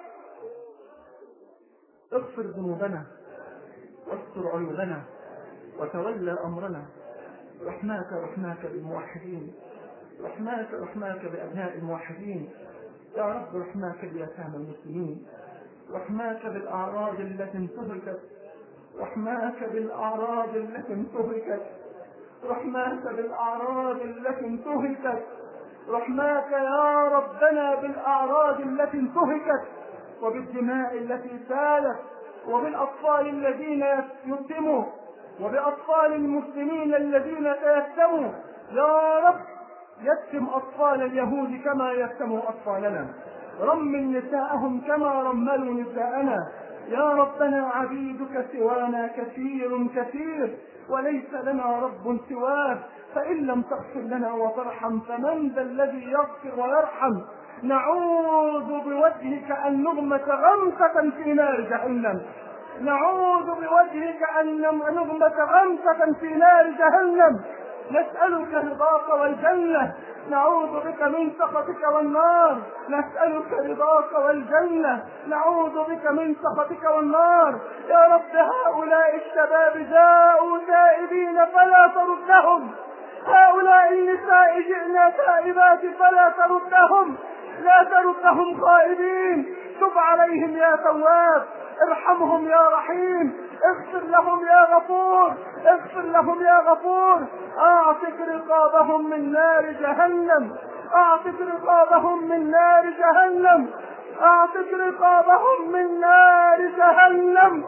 اغفر ذنوبنا واستر عيوبنا وتولى امرنا رحماك رحماك بالموحدين رحماك رحماك بابناء الموحدين يا رب رحماك بيتامى المسلمين رحماك بالاعراض التي انتهكت رحماك بالاعراض التي انتهكت رحماك بالاعراض التي انتهكت رحماك يا ربنا بالاعراض التي انتهكت وبالدماء التي سالت وبالأطفال الذين يتموا وبأطفال المسلمين الذين تيتموا يا رب يتم أطفال اليهود كما يتموا أطفالنا رمل نساءهم كما رملوا نساءنا يا ربنا عبيدك سوانا كثير كثير وليس لنا رب سواك فإن لم تغفر لنا وترحم فمن ذا الذي يغفر ويرحم نعوذ بوجهك أن نغمس غمسة في نار جهنم نعوذ بوجهك أن نغمس غمسة في نار جهنم نسألك رضاك والجنة نعوذ بك من سخطك والنار نسألك رضاك والجنة نعوذ بك من سخطك والنار يا رب هؤلاء الشباب جاءوا تائبين فلا تردهم هؤلاء النساء جئنا تائبات فلا تردهم لا تردهم خائبين تب عليهم يا تواب ارحمهم يا رحيم اغفر لهم يا غفور اغفر لهم يا غفور اعتق رقابهم من نار جهنم اعتق رقابهم من نار جهنم اعتق رقابهم من نار جهنم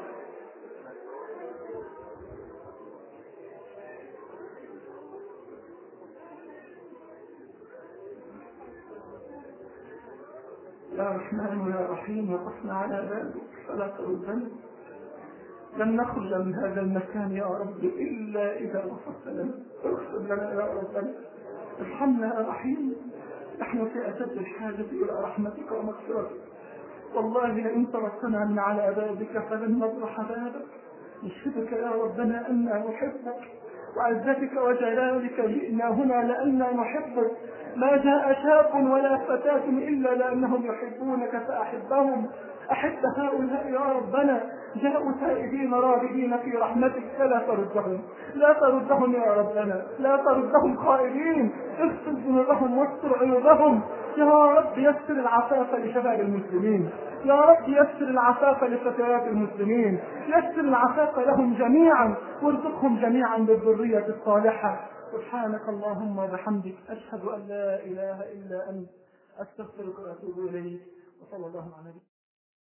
يا رحمن يا رحيم وقفنا على ذلك فلا تردنا لن نخرج من هذا المكان يا رب إلا إذا غفرت لنا اغفر لنا يا ربنا ارحمنا يا رحيم نحن في أشد الحاجة إلى رحمتك ومغفرتك والله لئن تركتنا من على بابك فلن نبرح بابك نشهدك يا ربنا أنا نحبك وعزتك وجلالك جئنا هنا لأننا نحبك ما جاء شاب ولا فتاة إلا لأنهم يحبونك فأحبهم أحب هؤلاء يا ربنا جاءوا تائبين راغبين في رحمتك فلا تردهم لا تردهم يا ربنا لا تردهم خائبين اغفر ذنوبهم واستر عيوبهم يا رب يسر العفاف لشباب المسلمين يا رب يسر العفاف لفتيات المسلمين يسر العفاف لهم جميعا وارزقهم جميعا بالذرية الصالحة سبحانك اللهم وبحمدك أشهد أن لا إله إلا أنت أستغفرك وأتوب إليك وصلى الله على نبينا